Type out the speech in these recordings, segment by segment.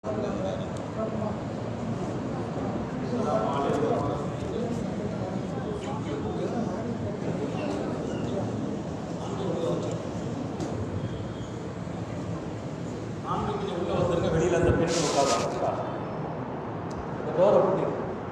ஆண்கள் கொஞ்சம் உள்ள வந்துருங்க வெளியில் அந்த பெண் உட்காந்து அந்த டோரை பூட்டி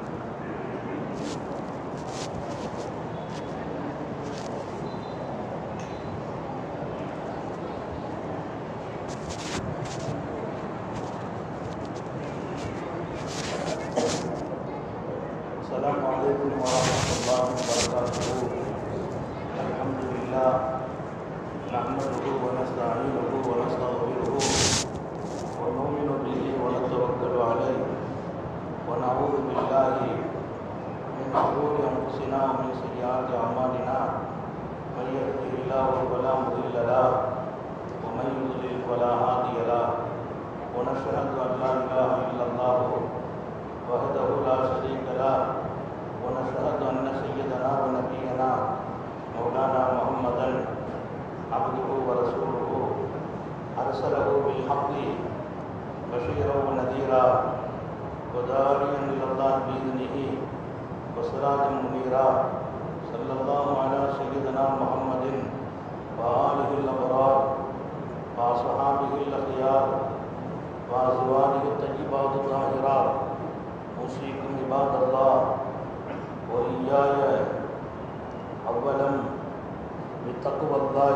السلام عليكم ورحمة الله وبركاته الحمد لله نحمده ونستعينه ونستغفره ونؤمن به ونتوكل عليه ونعوذ بالله من شرور أنفسنا ومن سيئات أعمالنا من يهده الله فلا مضل له ومن يضلل فلا هادي له ونشهد أن لا إله إلا الله وحده لا شريك له ونشهد أن سيدنا ونبينا مولانا محمدا عبده ورسوله أرسله بالحق بشيرا ونذيرا وداعيا إلى الله بإذنه وسراجا منيرا صلى الله على سيدنا محمد وآله الأبرار وأصحابه الأخيار وأزواجه الطيبات الطاهرات أوصيكم عباد الله وإياي أولا بتقوى الله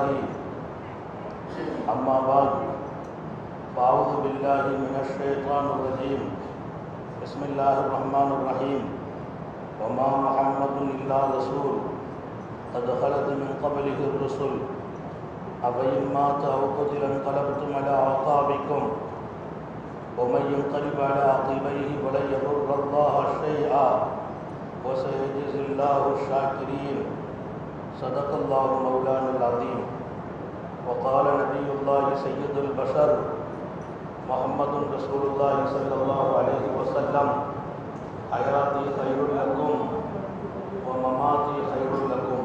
أما بعد فأعوذ بالله من الشيطان الرجيم بسم الله الرحمن الرحيم وما محمد إلا رسول قد خلت من قبله الرسل أفإن مات أو قتل انقلبتم على أعقابكم ومن ينقلب على عقبيه فلن يضر الله شيئا وسيجزي الله الشاكرين صدق الله مولانا العظيم وقال نبي الله سيد البشر محمد رسول الله صلى الله عليه وسلم حياتي خير لكم ومماتي خير لكم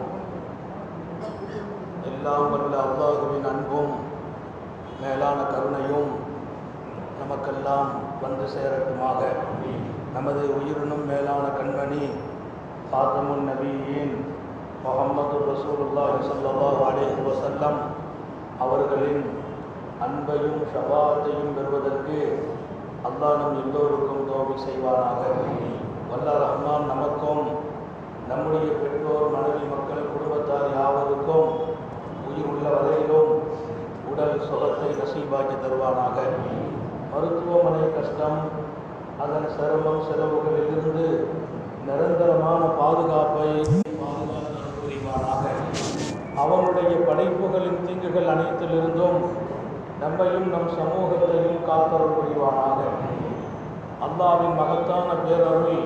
எல்லாம் வல்ல அல்லாஹுவின் அன்பும் மேலான கருணையும் நமக்கெல்லாம் வந்து சேரட்டுமாக நமது உயிரினும் மேலான கண்மணி ஃபாத்தமுன் நபியின் முகமது ரசூலுல்லாஹி ஸல்லல்லாஹு அலைஹி வஸல்லம் அவர்களின் அன்பையும் ஷபாத்தையும் பெறுவதற்கு அல்லாஹ் நம் எல்லோருக்கும் தோல்வி செய்வானாக வல்ல ரஹ்மான் நமக்கும் நம்முடைய பெற்றோர் மனைவி மக்கள் குடும்பத்தார் யாவருக்கும் உயிர் உள்ள வரையிலும் உடல் சுகத்தை நசீபாக்கி தருவானாக மருத்துவமனை கஷ்டம் அதன் சிரமம் செலவுகளிலிருந்து நிரந்தரமான பாதுகாப்பை பாதுகாத்து புரிவானாக அவனுடைய படைப்புகளின் தீங்குகள் அனைத்திலிருந்தும் நம்மையும் நம் சமூகத்தையும் காத்தருள் புரிவானாக அல்லாவின் மகத்தான பேரருள்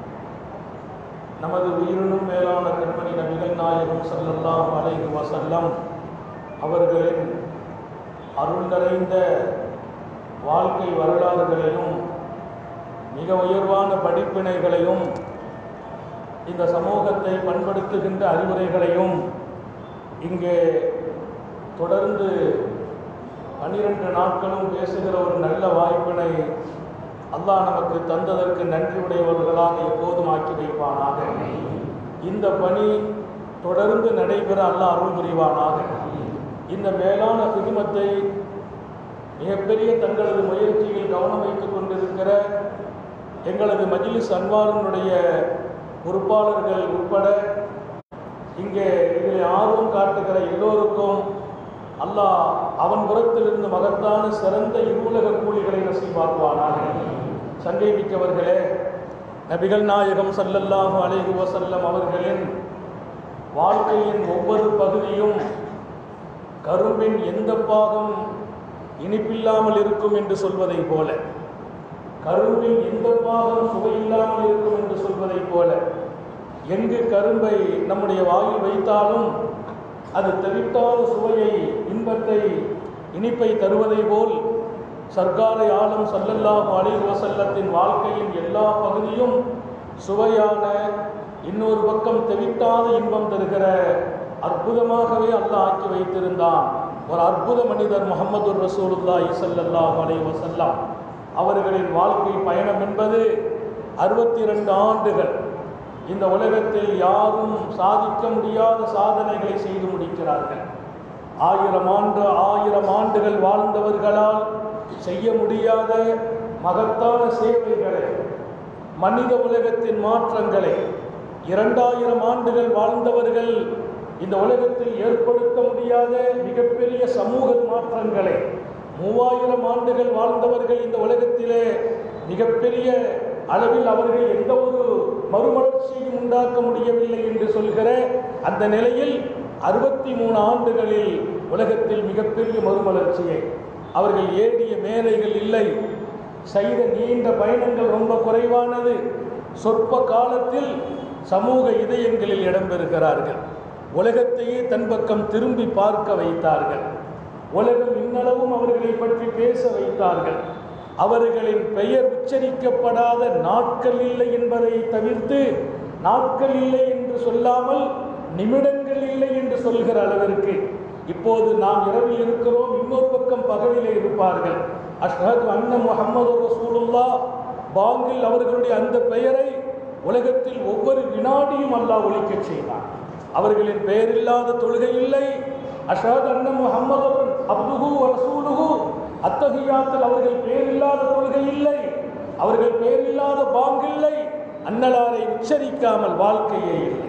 நமது உயிரினும் மேலான கண்மணி நபிகள் நாயகம் ஸல்லல்லாஹு அலைஹி வஸல்லம் அவர்களின் அருள் நிறைந்த வாழ்க்கை வரலாறுகளையும் மிக உயர்வான படிப்பினைகளையும் இந்த சமூகத்தை பண்படுத்துகின்ற அறிவுரைகளையும் இங்கே தொடர்ந்து பன்னிரண்டு நாட்களும் பேசுகிற ஒரு நல்ல வாய்ப்பினை அல்லாஹ் நமக்கு தந்ததற்கு நன்றி உடையவர்களாக எப்போதும் ஆக்கி வைப்பானாக இந்த பணி தொடர்ந்து நடைபெற அல்லாஹ் அருள் புரிவானாக இந்த மேலான சிதுமத்தை மிகப்பெரிய தங்களது முயற்சியில் கவனம் வைத்துக் கொண்டிருக்கிற எங்களது மஜ்லிஸ் அன்வாரினுடைய பொறுப்பாளர்கள் உட்பட இங்கே இதில் ஆர்வம் காட்டுகிற எல்லோருக்கும் அல்லாஹ் அவன் புறத்திலிருந்து மகத்தான சிறந்த இருவுலக கூலிகளை நசீபாக்குவானாக சங்கை மிக்கவர்களே நபிகள் நாயகம் ஸல்லல்லாஹு அலைஹி வஸல்லம் அவர்களின் வாழ்க்கையின் ஒவ்வொரு பகுதியும் கரும்பின் எந்த பாகம் இனிப்பில்லாமல் இருக்கும் என்று சொல்வதைப் போல கரும்பின் எந்த பாகம் சுவையில்லாமல் இருக்கும் என்று சொல்வதைப் போல எங்கு கரும்பை நம்முடைய வாயில் வைத்தாலும் அது தெவிட்டாத சுவையை இன்பத்தை இனிப்பை தருவதை போல் சர்க்காரை ஆளும் சல்லல்லாஹு அலைஹி வஸல்லத்தின் வாழ்க்கையின் எல்லா பகுதியும் சுவையான இன்னொரு பக்கம் தெவிட்டாத இன்பம் தருகிற அற்புதமாகவே அல்லாஹ் ஆக்கி வைத்திருந்தான் ஒரு அற்புத மனிதர் முகமது ரசூலுல்லாஹி ஸல்லல்லாஹு அலைஹி வஸல்லம் அவர்களின் வாழ்க்கை பயணம் என்பது அறுபத்தி ரெண்டு ஆண்டுகள் இந்த உலகத்தில் யாரும் சாதிக்க முடியாத சாதனைகளை செய்து முடிக்கிறார்கள் ஆயிரம் ஆண்டு ஆயிரம் ஆண்டுகள் வாழ்ந்தவர்களால் செய்ய முடியாத மகத்தான சேவைகளை மனித உலகத்தின் மாற்றங்களை இரண்டாயிரம் ஆண்டுகள் வாழ்ந்தவர்கள் இந்த உலகத்தில் ஏற்படுத்த முடியாத மிகப்பெரிய சமூக மாற்றங்களை மூவாயிரம் ஆண்டுகள் வாழ்ந்தவர்கள் இந்த உலகத்திலே மிகப்பெரிய அளவில் அவர்கள் எந்த ஒரு மறுமலர்ச்சியும் உண்டாக்க முடியவில்லை என்று சொல்கிற அந்த நிலையில் அறுபத்தி மூணு ஆண்டுகளில் உலகத்தில் மிகப்பெரிய மறுமலர்ச்சியை அவர்கள் ஏறிய மேலைகள் இல்லை செய்த நீண்ட பயணங்கள் ரொம்ப குறைவானது சொற்ப காலத்தில் சமூக இதயங்களில் இடம்பெறுகிறார்கள் உலகத்தையே தன் பக்கம் திரும்பி பார்க்க வைத்தார்கள் உலகம் இன்னளவும் அவர்களை பற்றி பேச வைத்தார்கள் அவர்களின் பெயர் உச்சரிக்கப்படாத நாட்கள் இல்லை என்பதை தவிர்த்து நாட்கள் இல்லை என்று சொல்லாமல் நிமிடங்கள் இல்லை என்று சொல்கிற அளவிற்கு இப்போது நாம் இரவில் இருக்கிறோம் இன்னொரு பக்கம் பகலிலே இருப்பார்கள் அஷ்ஹது அன்ன முஹம்மது ரசூலுல்லா பாங்கில் அவர்களுடைய அந்த பெயரை உலகத்தில் ஒவ்வொரு வினாடியும் அல்லாஹ் ஒலிக்கச் செய்தான் அவர்களின் பெயரில்லாத தொழுகை இல்லை அஷாத் அன்ன முஹம்மது அப்துஹு ரசூலுஹு அத்தகையாத்தில் அவர்கள் பெயரில்லாத தொழுகை இல்லை அவர்கள் பெயரில்லாத பாங்கில்லை அன்னலாரை உச்சரிக்காமல் வாழ்க்கையே இல்லை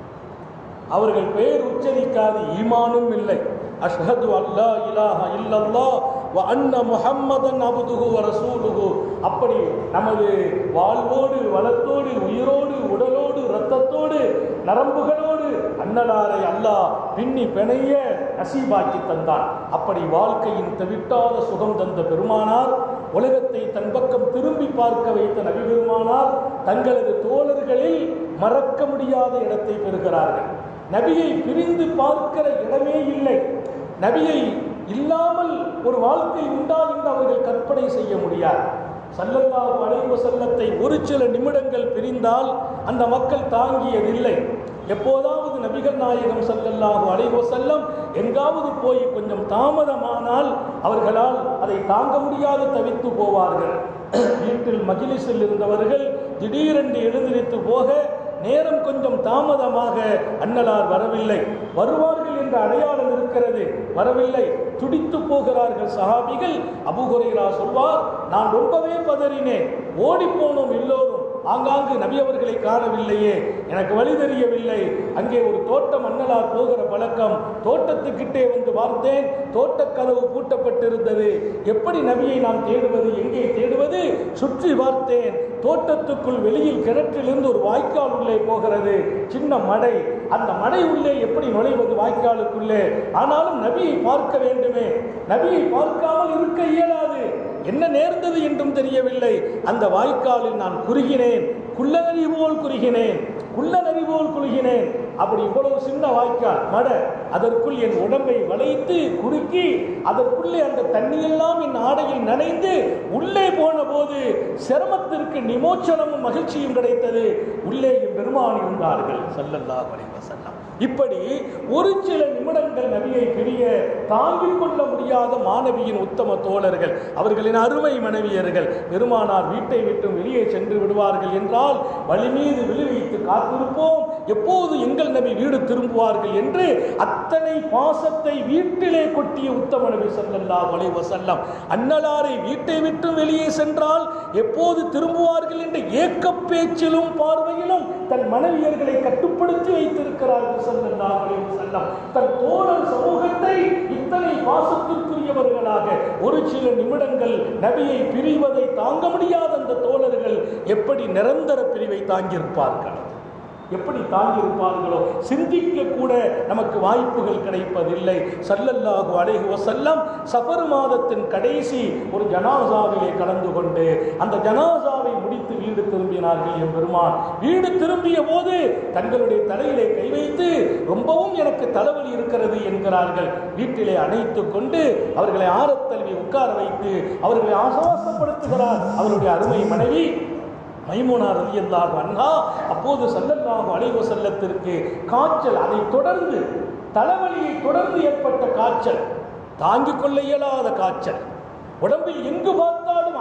அவர்கள் பெயர் உச்சரிக்காது ஈமானும் இல்லை அஷ்ஹது அல்லா இலாஹ இல்லல்லாஹ் வ அன்ன முஹம்மதன் அபுதுஹு வ ரசூலுஹு அப்படி நமது வாழ்வோடு வளத்தோடு உயிரோடு உடலோடு இரத்தத்தோடு நரம்புகளோடு அன்னலாரை அல்லாஹ் பின்னி பிணைய நசீபாக்கி தந்தான் அப்படி வாழ்க்கையின் தவிட்டாத சுகம் தந்த பெருமானார் உலகத்தை தன் பக்கம் திரும்பி பார்க்க வைத்த நபி பெருமானார் தங்களது தோழர்களில் மறக்க முடியாத இடத்தை பெறுகிறார்கள் நபியை பிரிந்து பார்க்கிற இடமே இல்லை நபியை இல்லாமல் ஒரு வாழ்க்கை உண்டா என்று அவர்கள் கற்பனை செய்ய முடியாது சல்லல்லாஹு அலைஹி வஸல்லத்தை ஒரு சில நிமிடங்கள் பிரிந்தால் அந்த மக்கள் தாங்கியதில்லை எப்போதாவது நபிகள் நாயகம் சல்லல்லாஹு அலைஹி வஸல்லம் எங்காவது போய் கொஞ்சம் தாமதமானால் அவர்களால் அதை தாங்க முடியாது தவித்து போவார்கள் வீட்டில் மஜிலிஸில் இருந்தவர்கள் திடீரென்று எழுந்திருத்து போக நேரம் கொஞ்சம் தாமதமாக அன்னலார் வரவில்லை வருவார்கள் என்ற அடையாளம் இருக்கிறது வரவில்லை துடித்து போகிறார்கள் சஹாபிகள் அபுகுரைரா சொல்வார் நான் ரொம்பவே பதறினேன் ஓடி போனோம் எல்லோரும் ஆங்காங்கு நபி அவர்களை காணவில்லையே எனக்கு வழி தெரியவில்லை அங்கே ஒரு தோட்டம் அன்னலார் போகிற பழக்கம் தோட்டத்துக்கிட்டே வந்து பார்த்தேன் தோட்டக்கதவு பூட்டப்பட்டிருந்தது எப்படி நபியை நாம் தேடுவது எங்கே தேடுவது சுற்றி பார்த்தேன் தோட்டத்துக்குள் வெளியில் கிணற்றிலிருந்து ஒரு வாய்க்கால் உள்ளே போகிறது சின்ன மடை அந்த மடை உள்ளே எப்படி நுழைவது வாய்க்காலுக்குள்ளே ஆனாலும் நபியை பார்க்க வேண்டுமே நபியை பார்க்காமல் இருக்க இயலாது என்ன நேர்ந்தது என்றும் தெரியவில்லை அந்த வாய்க்காலில் நான் குறுகினேன் குள்ளநரி போல் குறுகினேன் குள்ளநரி போல் குறுகினேன் அப்படி இவ்வளவு சின்ன வாய்க்கால் மட அதற்குள் என் உடம்பை வளைத்து குறுக்கி அதற்குள்ளே அந்த தண்ணியெல்லாம் என் ஆடையில் நனைந்து உள்ளே போன போது சிரமத்திற்கு நிமோச்சனமும் மகிழ்ச்சியும் கிடைத்தது உள்ளே என் பெருமான் இருந்தார்கள் சல்லல்லாஹு அலைஹி வஸல்லம் இப்படி ஒரு சில நிமிடங்கள் நபியை பிரிய தாங்கிக் கொள்ள முடியாத மாணவியின் உத்தம தோழர்கள் அவர்களின் அருமை மனைவியர்கள் பெருமானார் வீட்டை விட்டு வெளியே சென்று விடுவார்கள் என்றால் வழி மீது விழி வைத்து காத்திருப்போம் எப்போது எங்கள் நபி வீடு திரும்புவார்கள் என்று அத்தனை பாசத்தை வீட்டிலே கொட்டிய உத்தம நபி ஸல்லல்லாஹு அலைஹி வஸல்லம் அன்னலாரை வீட்டை விட்டு வெளியே சென்றால் எப்போது திரும்புவார்கள் என்ற ஏக்கப் பேச்சிலும் பார்வையிலும் தன் மனைவியர்களை கட்டுப்படுத்தி வைத்திருக்கிறார்கள் ஸல்லல்லாஹு அலைஹி வஸல்லம் தன் தோழர் சமூகத்தை இத்தனை பாசத்திற்குரியவர்களாக ஒரு சில நிமிடங்கள் நபியை பிரிவதை தாங்க முடியாத அந்த தோழர்கள் எப்படி நிரந்தர பிரிவை தாங்கியிருப்பார்கள் எப்படி தாங்கியிருப்பார்களோ சிந்திக்க கூட நமக்கு வாய்ப்புகள் கிடைப்பதில்லை சல்லல்லாஹு அலைஹி வஸல்லம் சஃபர் மாதத்தின் கடைசி ஒரு ஜனாசாவிலே கலந்து கொண்டு அந்த ஜனாசாவை முடித்து வீடு திரும்பினார்கள் என் பெருமான் வீடு திரும்பிய போது தங்களுடைய தலையிலே கை வைத்து ரொம்பவும் எனக்கு தலைவலி இருக்கிறது என்கிறார்கள் வீட்டிலே அணைத்து கொண்டு அவர்களை ஆரத்தழுவி உட்கார வைத்து அவர்களை ஆசுவாசப்படுத்துகிறார் அவருடைய அருமை மனைவி மைமூனா ரலியல்லாஹு அன்ஹா அப்போது சல்லல்லாஹு அலைஹி வஸல்லத்திற்கு காய்ச்சல் அதை தொடர்ந்து தலைவலியை தொடர்ந்து ஏற்பட்ட காய்ச்சல் தாங்கிக் கொள்ள இயலாத காய்ச்சல் உடம்பில் எங்கு பார்த்தாலும்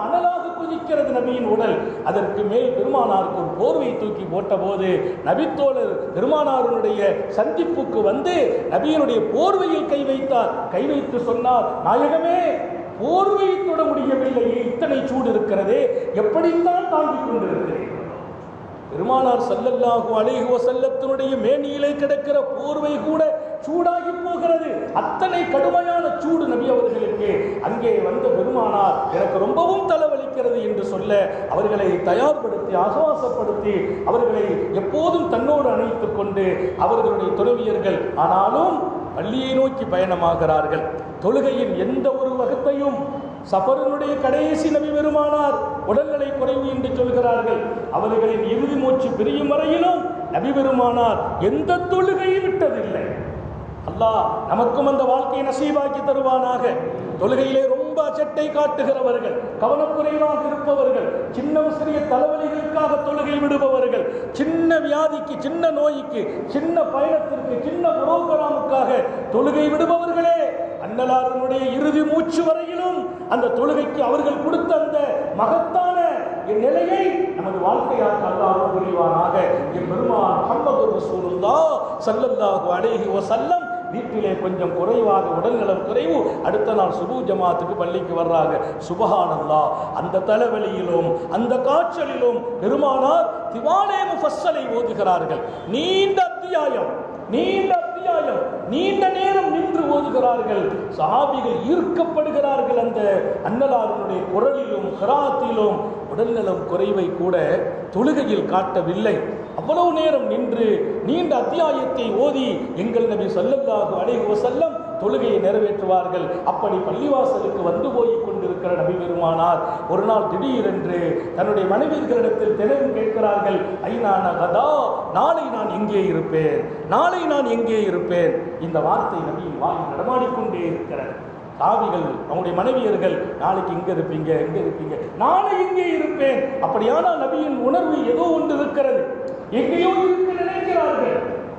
அனலாக குதிக்கிறது நபியின் உடல் அதற்கு மேல் பெருமானாருக்கு ஒரு போர்வை தூக்கி போட்டபோது நபித்தோழர் பெருமானாருடைய சந்திப்புக்கு வந்து நபியினுடைய போர்வையில் கை வைத்தார் கை வைத்து சொன்னார் நாயகமே போர்வை தொட முடியவில்லையே இத்தனை சூடு இருக்கிறதே எப்படித்தான் தாங்கிக் கொண்டிருக்கிறேன் பெருமானார் சல்லல்லாஹு அலைஹி வஸல்லத்தினுடைய மேனியிலே கிடக்கிற போர்வை கூட சூடாகி போகிறது அத்தனை கடுமையான சூடு நபி அவர்களுக்கு அங்கே வந்த பெருமானார் எனக்கு ரொம்பவும் தலைவலிக்கிறது என்று சொல்ல அவர்களை தயார்படுத்தி ஆசுவாசப்படுத்தி அவர்களை எப்போதும் தன்னோடு அணைத்துக் கொண்டு அவர்களுடைய துறவியர்கள் ஆனாலும் பள்ளியை நோக்கி பயணமாகிறார்கள் தொழுகையின் எந்த ஒரு வகுத்தையும் சஃபரனுடைய கடைசி நபி பெருமானார் உடல்நிலை குறைவு என்று சொல்கிறார்கள் அவர்களின் இறுதி மூச்சு பிரியும் வரையிலும் நபி பெருமானார் எந்த தொழுகையும் விட்டதில்லை அல்லாஹ் நமக்கும் அந்த வாழ்க்கையை நசீபாக்கி தருவானாக தொழுகையிலே ரொம்ப அச்சட்டை காட்டுகிறவர்கள் கவனக்குறைவாக இருப்பவர்கள் சின்ன சிறிய தலைவலிகளுக்காக தொழுகை விடுபவர்கள் சின்ன வியாதிக்கு சின்ன நோய்க்கு சின்ன பயணத்திற்கு சின்ன புரோகிராமுக்காக தொழுகை விடுபவர்களே அன்னலாரனுடைய இறுதி மூச்சு வரையிலும் அந்த தொழுகைக்கு அவர்கள் கொடுத்த அந்த மகத்தான நிலையை நமது வாழ்க்கையாக அல்லாஹ் புரிவானாக என் பெருமான் முஹம்மது ரசூலுல்லாஹ் ஸல்லல்லாஹு அலைஹி வஸல்லம் வீட்டிலே கொஞ்சம் குறைவாக உடல்நலம் குறைவு அடுத்த நாள் சுபு ஜமாத்துக்கு பள்ளிக்கு வர்றாங்க சுபஹானல்லா அந்த தலைவலியிலும் அந்த காய்ச்சலிலும் பெருமானார் திவானே முஃபஸ்ஸலை ஓதுகிறார்கள் நீண்ட அத்தியாயம் நீண்ட அத்தியாயம் நீண்ட நேரம் நின்று ஓதுகிறார்கள் சஹாபிகள் ஈர்க்கப்படுகிறார்கள் அந்த அன்னலாருடைய குரலிலும் கிராத்திலும் உடல்நலம் குறைவை கூட தொழுகையில் காட்டவில்லை அவ்வளவு நேரம் நின்று நீண்ட அத்தியாயத்தை ஓதி எங்கள் நபி ஸல்லல்லாஹு அலைஹி வஸல்லம் தொழுகையை நிறைவேற்றுவார்கள் அப்படி பள்ளிவாசலுக்கு வந்து போய் கொண்டிருக்கிற நபி பெருமானார் ஒரு நாள் திடீரென்று தன்னுடைய மனைவியர்களிடத்தில் தினமும் கேட்கிறார்கள் ஐநான கதா நாளை நான் எங்கே இருப்பேன் நாளை நான் எங்கே இருப்பேன் இந்த வார்த்தை நபியின் வாயில் நடமாடிக்கொண்டே இருக்கிறது சாவிகள் அவங்களுடைய மனைவியர்கள் நாளைக்கு இங்க இருப்பீங்க எங்க இருப்பீங்க நாளை இங்கே இருப்பேன் அப்படியானால் நபியின் உணர்வு ஏதோ ஒன்று இருக்கிறது எங்கேயோ இருக்க நினைக்கிறார்கள்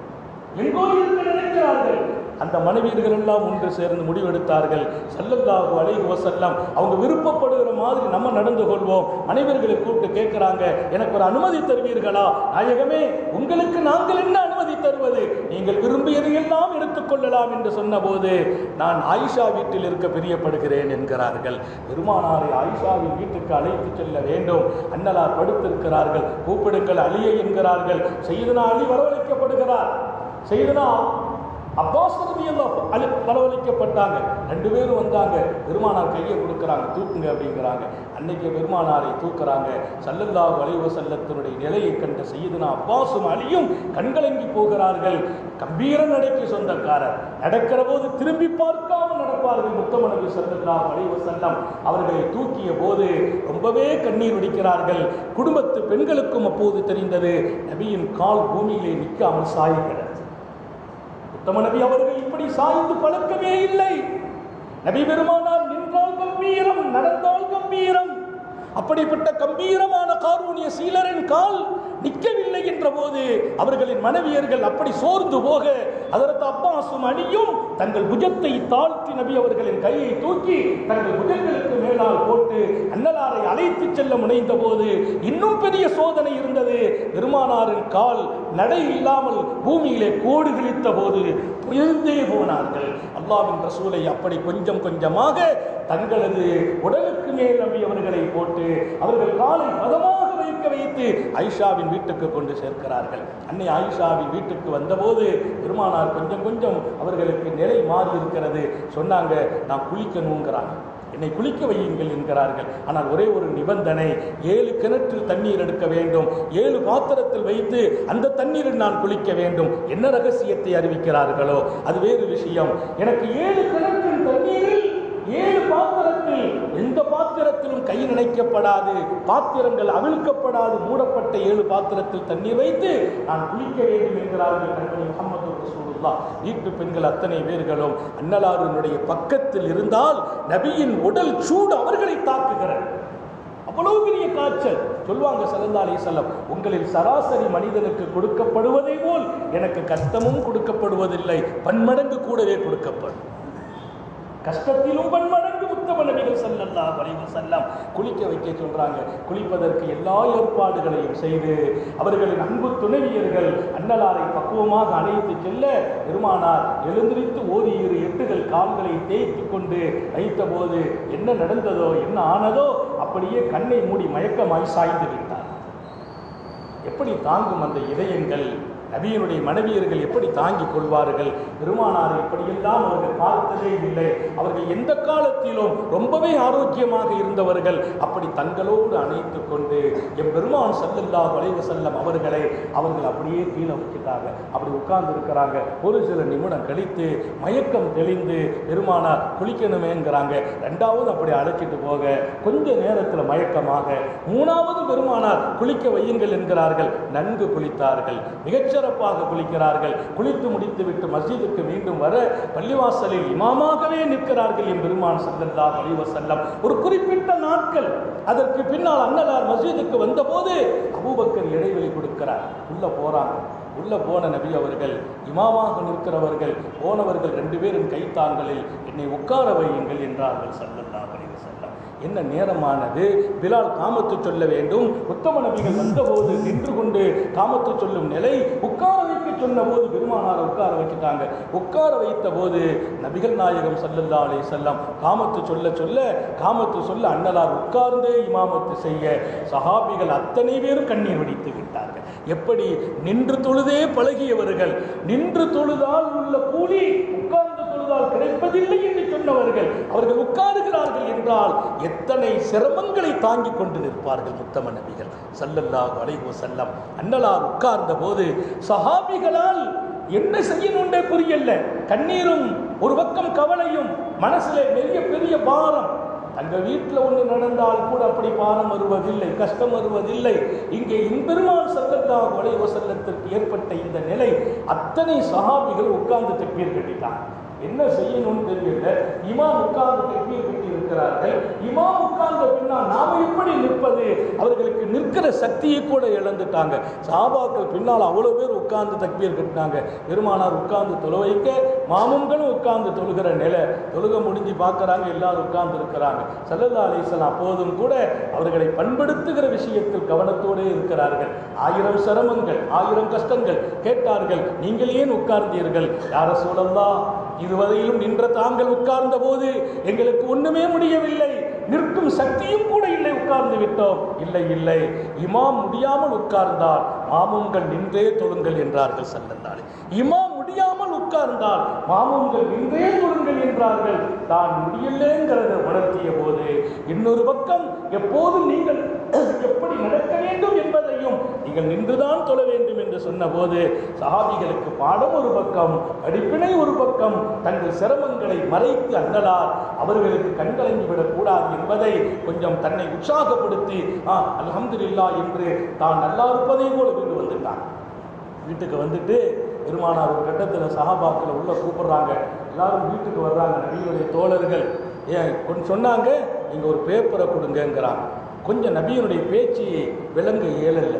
எங்கோ இருக்க நினைக்கிறார்கள் அந்த மனைவியர்கள் எல்லாம் ஒன்று சேர்ந்து முடிவெடுத்தார்கள் சல்லல்லாஹு அலைஹி வஸல்லம் அவங்க விருப்பப்படுகிற மாதிரி நம்ம நடந்து கொள்வோம் மனைவியர்களை கூப்பிட்டு கேட்கிறாங்க எனக்கு ஒரு அனுமதி தருவீர்களா நாயகமே உங்களுக்கு நாங்கள் என்ன அனுமதி தருவது நீங்கள் விரும்பியதையெல்லாம் எடுத்துக்கொள்ளலாம் என்று சொன்னபோது நான் ஆயிஷா வீட்டில் இருக்க பிரியப்படுகிறேன் என்கிறார்கள் பெருமானாரை ஆயிஷாவின் வீட்டுக்கு அழைத்து செல்ல வேண்டும் அன்னலார் படுத்திருக்கிறார்கள் கூப்பிடுங்கள் அலியை என்கிறார்கள் செய்தனா அலி வரவழைக்கப்படுகிறார் செய்தனா அப்பாஸ் ரலியல்லாஹு அலி வரவழைக்கப்பட்டாங்க ரெண்டு பேரும் வந்தாங்க பெருமானார் கையை கொடுக்குறாங்க தூக்குங்க அப்படிங்கிறாங்க அன்னைக்கு பெருமானாரை தூக்குறாங்க சல்லல்லாஹு அலைஹி வஸல்லத்தினுடைய நிலையை கண்ட செய்யுதுனா அப்பாஸும் அலியும் கண்கலங்கி போகிறார்கள் கம்பீர நடைக்கு சொந்தக்காரர் நடக்கிற போது திரும்பி பார்க்காமல் நடப்பார்கள் முத்தம நபி சல்லல்லாஹு அலைஹி வஸல்லம் அவர்களை தூக்கிய போது ரொம்பவே கண்ணீர் வடிக்கிறார்கள் குடும்பத்து பெண்களுக்கும் அப்போது தெரிந்தது நபியின் கால் பூமியிலே நிற்காமல் சாய்கிறது உத்தம நபி அவர்கள் இப்படி சாய்ந்து பழக்கமே இல்லை நபி பெருமானார் நின்றால் கம்பீரம் நடந்தால் கம்பீரம் அப்படிப்பட்ட கம்பீரமான காரூணிய சீலரின் கால் நிற்கவில்லை என்ற போது அவர்களின் மனைவியர்கள் அப்படி சோர்ந்து போக அதற்கு அப்பாசும் அணியும் தங்கள் புஜத்தை தாழ்த்தி நபி அவர்களின் கையை தூக்கி தங்கள் புஜங்களுக்கு மேலால் போட்டு அன்னலாரை அழைத்து செல்ல முனைந்த போது இன்னும் பெரிய சோதனை இருந்தது பெருமானாரின் கால் நடை இல்லாமல் பூமியிலே கோடு கிழித்த போது உயர்ந்தே போனார்கள் அல்லாவின் ரசூலை அப்படி கொஞ்சம் கொஞ்சமாக தங்களது உடலுக்கு மேல் நபி அவர்களை போட்டு அவர்கள் காலை பதமாக வைக்க வைத்து ஐஷாவின் வீட்டுக்கு கொண்டு சேர்க்கிறார்கள் அன்னை ஆயிஷாவின் வீட்டுக்கு வந்தபோது பெருமானார் கொஞ்சம் கொஞ்சம் அவர்களுக்கு நிலை மாறி இருக்கிறது சொன்னாங்க நான் குளிக்கணுங்கிறாங்க என்னை குளிக்க வையுங்கள் என்கிறார்கள் ஆனால் ஒரே ஒரு நிபந்தனை ஏழு கிணற்றில் தண்ணீர் எடுக்க வேண்டும் ஏழு பாத்திரத்தில் வைத்து அந்த தண்ணீரில் நான் குளிக்க வேண்டும் என்ன ரகசியத்தை அறிவிக்கிறார்களோ அது வேறு விஷயம் எனக்கு ஏழு கிணற்றில் தண்ணீரில் ஏழு பாத்திரத்தில் எந்த பாத்திரத்திலும் கை நினைக்கப்படாது பாத்திரங்கள் அவிழ்க்கப்படாது மூடப்பட்ட ஏழு பாத்திரத்தில் தண்ணீர் வைத்து நான் குளிக்க வேண்டும் என்கிறார்கள் கண்மணி முகமது ரசூலுல்லாஹ் வீட்டு பெண்கள் அத்தனை பேர்களும் அன்னலாருனுடைய பக்கத்தில் இருந்தால் நபியின் உடல் சூடு அவர்களை தாக்குகிறது அவ்வளவு பெரிய காய்ச்சல் சொல்லுவாங்க சல்லா அலிசல்லம் உங்களில் சராசரி மனிதனுக்கு கொடுக்கப்படுவதை போல் எனக்கு கஷ்டமும் கொடுக்கப்படுவதில்லை பன்மடங்கு கூடவே கொடுக்கப்படும் கஷ்டத்திலும் பன்மடங்கு உத்தம நபிகள் ஸல்லல்லாஹு அலைஹி வஸல்லம் குளிக்க வைக்க சொல்றாங்க குளிப்பதற்கு எல்லா ஏற்பாடுகளையும் செய்து அவர்களின் அன்பு துணைவியர்கள் அன்னலாரை பக்குவமாக அழைத்து செல்ல பெருமானார் எழுந்திரித்து ஓரிரு எட்டுகள் கால்களை தேய்த்து கொண்டு வைத்தபோது என்ன நடந்ததோ என்ன ஆனதோ அப்படியே கண்ணை மூடி மயக்கமாய் சாய்ந்து விட்டார் எப்படி தாங்கும் அந்த இதயங்கள் நபியினுடைய மனைவியர்கள் எப்படி தாங்கிக் கொள்வார்கள் பெருமானார் இப்படியெல்லாம் அவர்கள் பார்த்ததே இல்லை அவர்கள் எந்த காலத்திலும் ரொம்பவே ஆரோக்கியமாக இருந்தவர்கள் அப்படி தங்களோடு அணைத்துக் கொண்டு எம் பெருமான் ஸல்லல்லாஹு அலைஹி வஸல்லம் அவர்களை அவர்கள் அப்படியே கீழே வச்சுட்டாங்க அப்படி உட்கார்ந்து இருக்கிறாங்க ஒரு சில நிமிடம் கழித்து மயக்கம் தெளிந்து பெருமானார் குளிக்கணுமேங்கிறாங்க ரெண்டாவது அப்படி அழைச்சிட்டு போக கொஞ்ச நேரத்தில் மயக்கமாக மூணாவது பெருமானார் குளிக்க வையுங்கள் என்கிறார்கள் நன்கு குளித்தார்கள் மிகச்சிறப்பாக குளிக்கிறார்கள் குளித்து முடித்துவிட்டு மஸ்ஜிதுக்கு மீண்டும் வர பள்ளிவாசலில் இமாமாகவே நிற்கிறார்கள் என் பெருமான் ஸல்லல்லாஹு அலைஹி வஸல்லம் ஒரு குறிப்பிட்ட நாட்கள் அதற்கு பின்னால் அன்னலார் மஸ்ஜிதுக்கு வந்தபோது அபூபக்கர் இடைவெளி கொடுக்கிறார் உள்ள போறாங்க உள்ள போன நபி அவர்கள் இமாமாக நிற்கிறவர்கள் போனவர்கள் ரெண்டு பேரும் கைத்தாங்களில் என்னை உட்கார வையுங்கள் என்றார்கள் ஸல்லல்லாஹு அலைஹி வஸல்லம் என்ன நேரமானது பிலால் காமத்து சொல்ல வேண்டும் உத்தம நபிகள் வந்தபோது நின்று கொண்டு காமத்து சொல்லும் நிலை உட்கார வைக்க சொன்னபோது பெருமானாரை உட்கார வச்சுட்டாங்க உட்கார வைத்த போது நபிகள் நாயகம் ஸல்லல்லாஹு அலைஹி வஸல்லம் காமத்து சொல்ல சொல்ல காமத்து சொல்ல அன்னலார் உட்கார்ந்தே இமாமத்து செய்ய சஹாபிகள் அத்தனை பேரும் கண்ணீர் வடித்து விட்டார்கள் எப்படி நின்று தொழுதே பழகியவர்கள் நின்று தொழுதால் உள்ள கூலி உட்கார்ந்து தொழுதால் கிடைப்பதில்லை என்று சொன்னவர்கள் அவர்கள் உட்காருகிறார்கள் என்றால் எத்தனை சிரமங்களை தாங்கிக் கொண்டு நிற்பார்கள் முத்தம நபிகள் ஸல்லல்லாஹு அலைஹி வஸல்லம் அன்னலார் உட்கார்ந்த போது சஹாபிகளால் என்ன செய்யணும்னே புரியல கண்ணீரும் ஒரு பக்கம் கவலையும் மனசுல பெரிய பெரிய பாரம் தங்கள் வீட்டில் ஒன்று நடந்தால் கூட அப்படி பாரம் வருவதில்லை கஷ்டம் வருவதில்லை இங்கே இம்பெருமான் சல்லல்லாஹு அலைஹி வஸல்லத்திற்கு ஏற்பட்ட இந்த நிலை அத்தனை சஹாபிகள் உட்கார்ந்து தப்பீர் கட்டிட்டாங்க என்ன செய்யணும்னு தெரியல இமாம் உட்கார்ந்து தப்பீர் கட்டி இருக்கிறார்கள் இமாம் உட்கார்ந்த பின்னால் நாம எப்படி நிற்பது அவர்களுக்கு நிற்கிற சக்தியை கூட இழந்துட்டாங்க சாபாக்கள் பின்னால் அவ்வளோ பேர் உட்கார்ந்து தக்பீர் கட்டினாங்க பெருமானார் உட்கார்ந்து தொழ வைக்க மாமுன்களும் உட்கார்ந்து தொழுகிற நிலை தொழுக முடிஞ்சு பார்க்கறாங்க எல்லாரும் உட்கார்ந்து இருக்கிறாங்க சல்லல்லா அலிஸ்லாம் அப்போதும் கூட அவர்களை பண்படுத்துகிற விஷயத்தில் கவனத்தோடே இருக்கிறார்கள் ஆயிரம் சிரமங்கள் ஆயிரம் கஷ்டங்கள் கேட்டார்கள் நீங்கள் ஏன் உட்கார்ந்தீர்கள் யார சூழல்லா இதுவரையிலும் நின்ற தாங்கள் உட்கார்ந்த போது எங்களுக்கு ஒண்ணுமே முடியவில்லை நிற்கும் சக்தியும் கூட இல்லை உட்கார்ந்து விட்டோம் இல்லை இல்லை இமாம் முடியாமல் உட்கார்ந்தால் மாமுங்கள் நின்றே தொழுங்கள் என்றார்கள் சல்லல்லாலே இமாம் முடியாமல் உட்கார்ந்தால் மாமுங்கள் நின்றே தொழுங்கள் என்றார்கள் தான் முடியலேங்கிறத உணர்த்திய போது இன்னொரு பக்கம் எப்போதும் நீங்கள் எப்படி நடக்க வேண்டும் என்பதையும் நீங்கள் நின்றுதான் தொழ வேண்டும் என்று சொன்னபோது சஹாபிகளுக்கு பாடம் ஒரு பக்கம் படிப்பினை ஒரு பக்கம் தங்கள் சிரமங்களை மறைத்து அண்ணலார் அவர்களுக்கு கண்கலங்கி விடக்கூடாது என்பதை கொஞ்சம் தன்னை உற்சாகப்படுத்தி ஆ அல்ஹம்துலில்லா என்று தான் நல்லா இருப்பதை போல வீட்டு வந்துட்டான் வீட்டுக்கு வந்துட்டு பெருமானார் ஒரு கட்டத்தில் சஹாபாக்களை உள்ள கூப்பிடுறாங்க எல்லாரும் வீட்டுக்கு வர்றாங்க நபியுடைய தோழர்கள் ஏன் கொஞ்சம் சொன்னாங்க நீங்கள் ஒரு பேப்பரை கொடுங்கங்கிறாங்க கொஞ்சம் நபியினுடைய பேச்சு விளங்க இயலல்ல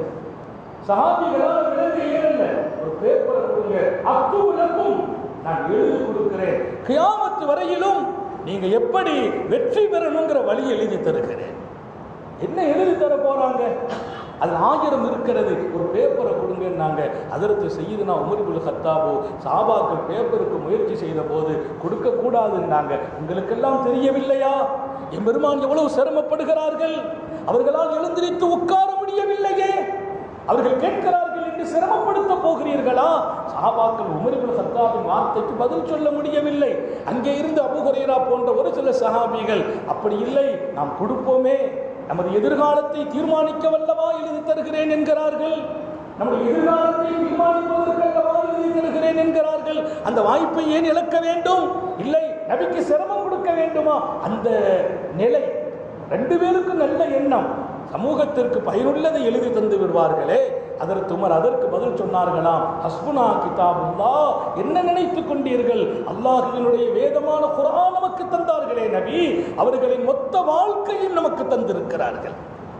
சஹாபிகளால் விளங்க இயலல்ல ஒரு பேப்பரை கொடுங்க அக்கு விளக்கும் நான் எழுதி கொடுக்கிறேன் கியாமத்து வரையிலும் நீங்க எப்படி வெற்றி பெறணுங்கிற வழி எழுதி தருகிறேன் என்ன எழுதி தர போறாங்க அது ஆயிரம் இருக்கிறது ஒரு பேப்பரை கொடுங்கன்னாங்க அதற்கு செய்யுதுனா உமர்புல் ஹத்தாபோ சாபாக்கள் பேப்பருக்கு முயற்சி செய்த போது கொடுக்க கூடாதுன்னாங்க உங்களுக்கெல்லாம் தெரியவில்லையா என் பெருமான் எவ்வளவு சிரமப்படுகிறார்கள் அவர்களால் எழுந்திரித்து உட்கார முடியவில்லையே அவர்கள் கேட்கிறார்கள் என்று சிரமப்படுத்த போகிறீர்களா சஹாபாக்கள் உமரிபுல் ஹத்தாபின் வார்த்தைக்கு பதில் சொல்ல முடியவில்லை அங்கே இருந்து அபுஹுரைரா போன்ற ஒரு சில சஹாபிகள் அப்படி இல்லை நாம் கொடுப்போமே நமது எதிர்காலத்தை தீர்மானிக்க வல்லவா எழுதி தருகிறேன் என்கிறார்கள் நம்முடைய எதிர்காலத்தை தீர்மானிப்பதற்கல்லவா எழுதி தருகிறேன் என்கிறார்கள் அந்த வாய்ப்பை ஏன் இழக்க வேண்டும் இல்லை நபிக்கு சிரமம் கொடுக்க வேண்டுமா அந்த நிலை ரெண்டு பேருக்கும் நல்ல எண்ணம் சமூகத்திற்கு பயனுள்ளதை எழுதி தந்து விடுவார்களே அதற்கு உமர் அதற்கு பதில் சொன்னார்களாம் ஹஸ்புனா கிதாபுல்லா என்ன நினைத்துக் கொண்டீர்கள் அல்லாஹுவினுடைய வேதமான குரான் நமக்கு தந்தார்களே நபி அவர்களின் மொத்த வாழ்க்கையும் நமக்கு தந்திருக்கிறார்கள்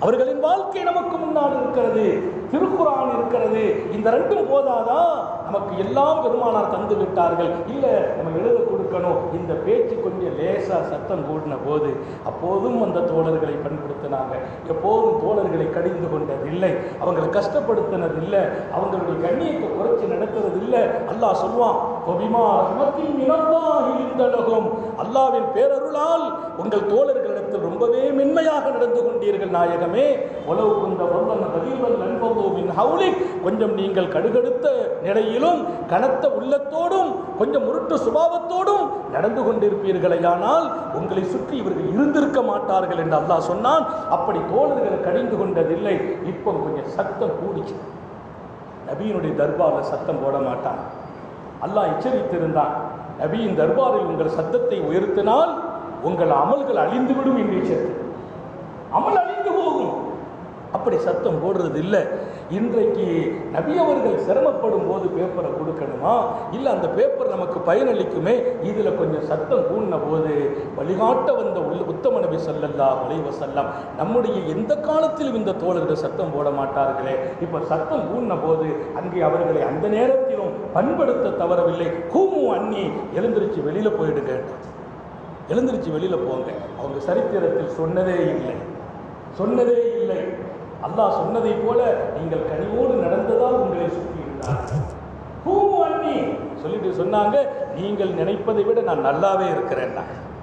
அவர்களின் வாழ்க்கை நமக்கு முன்னால் இருக்கிறது திருக்குரான் இருக்கிறது இந்த ரெண்டும் போதாதா நமக்கு எல்லாம் பெருமானார் தந்து விட்டார்கள் இல்ல நம்ம எழுத கொடுக்கணும் இந்த பேச்சு கொஞ்சம் லேசா சத்தம் கூடின போது அப்போதும் அந்த தோழர்களை பண்படுத்தினாங்க எப்போதும் தோழர்களை கடிந்து கொண்டதில்லை அவங்களை கஷ்டப்படுத்தினது இல்லை அவங்களுடைய கண்ணியத்தை குறைச்சி நடத்துறது இல்லை அல்லாஹ் சொல்வான் "ஒபிமா ரஹ்மத்தின் மினல்லாஹி லிந்தலகும்." அல்லாவின் பேரருளால் உங்கள் தோழர்களிடத்தில் ரொம்பவே மென்மையாக நடந்து கொண்டீர்கள் நாயகமே உலவு குந்த வல்லன் பதிவல் நண்போவின் ஹவுலிக் கொஞ்சம் நீங்கள் கடுகடுத்த நிலையிலும் கனத்த உள்ளத்தோடும் கொஞ்சம் முருட்டு சுபாவத்தோடும் நடந்து கொண்டிருப்பீர்களேயானால் உங்களை சுற்றி இவர்கள் இருந்திருக்க மாட்டார்கள் என்று அல்லாஹ் சொன்னான் அப்படி தோழர்களை கடிந்து கொண்டதில்லை இப்போ கொஞ்சம் சத்தம் கூடிச்சு நபியினுடைய தர்பாரில் சத்தம் போட மாட்டான் அல்லாஹ் எச்சரித்திருந்தான் நபியின் தர்பாரில் உங்கள் சத்தத்தை உயர்த்தினால் உங்கள் அமல்கள் அழிந்துவிடும் என்று எச்சரித்து அமல் அழிந்து போகும் அப்படி சத்தம் போடுறது இல்லை இன்றைக்கு நபி அவர்கள் சிரமப்படும் போது பேப்பரை கொடுக்கணுமா இல்லை அந்த பேப்பர் நமக்கு பயனளிக்குமே இதில் கொஞ்சம் சத்தம் கூடின போது வழிகாட்ட வந்த உள்ள உத்தம நபி சல்லல்லா வலைவ செல்லம் நம்முடைய எந்த காலத்திலும் இந்த தோழர்கள் சத்தம் போட மாட்டார்களே இப்போ சத்தம் கூடின போது அங்கே அவர்களை அந்த நேரத்திலும் பண்படுத்த தவறவில்லை கூமு அண்ணி எழுந்திருச்சு வெளியில் போயிடுங்க எழுந்திருச்சு வெளியில போங்க அவங்க சரித்திரத்தில் சொன்னதே இல்லை சொன்னதே இல்லை அல்லாஹ் சொன்னதை போல நீங்கள் கனிவோடு நடந்ததால் உங்களை சுற்றி இருந்தார்கள் கூமு அண்ணி சொல்லிட்டு சொன்னாங்க நீங்கள் நினைப்பதை விட நான் நல்லாவே இருக்கிறேன்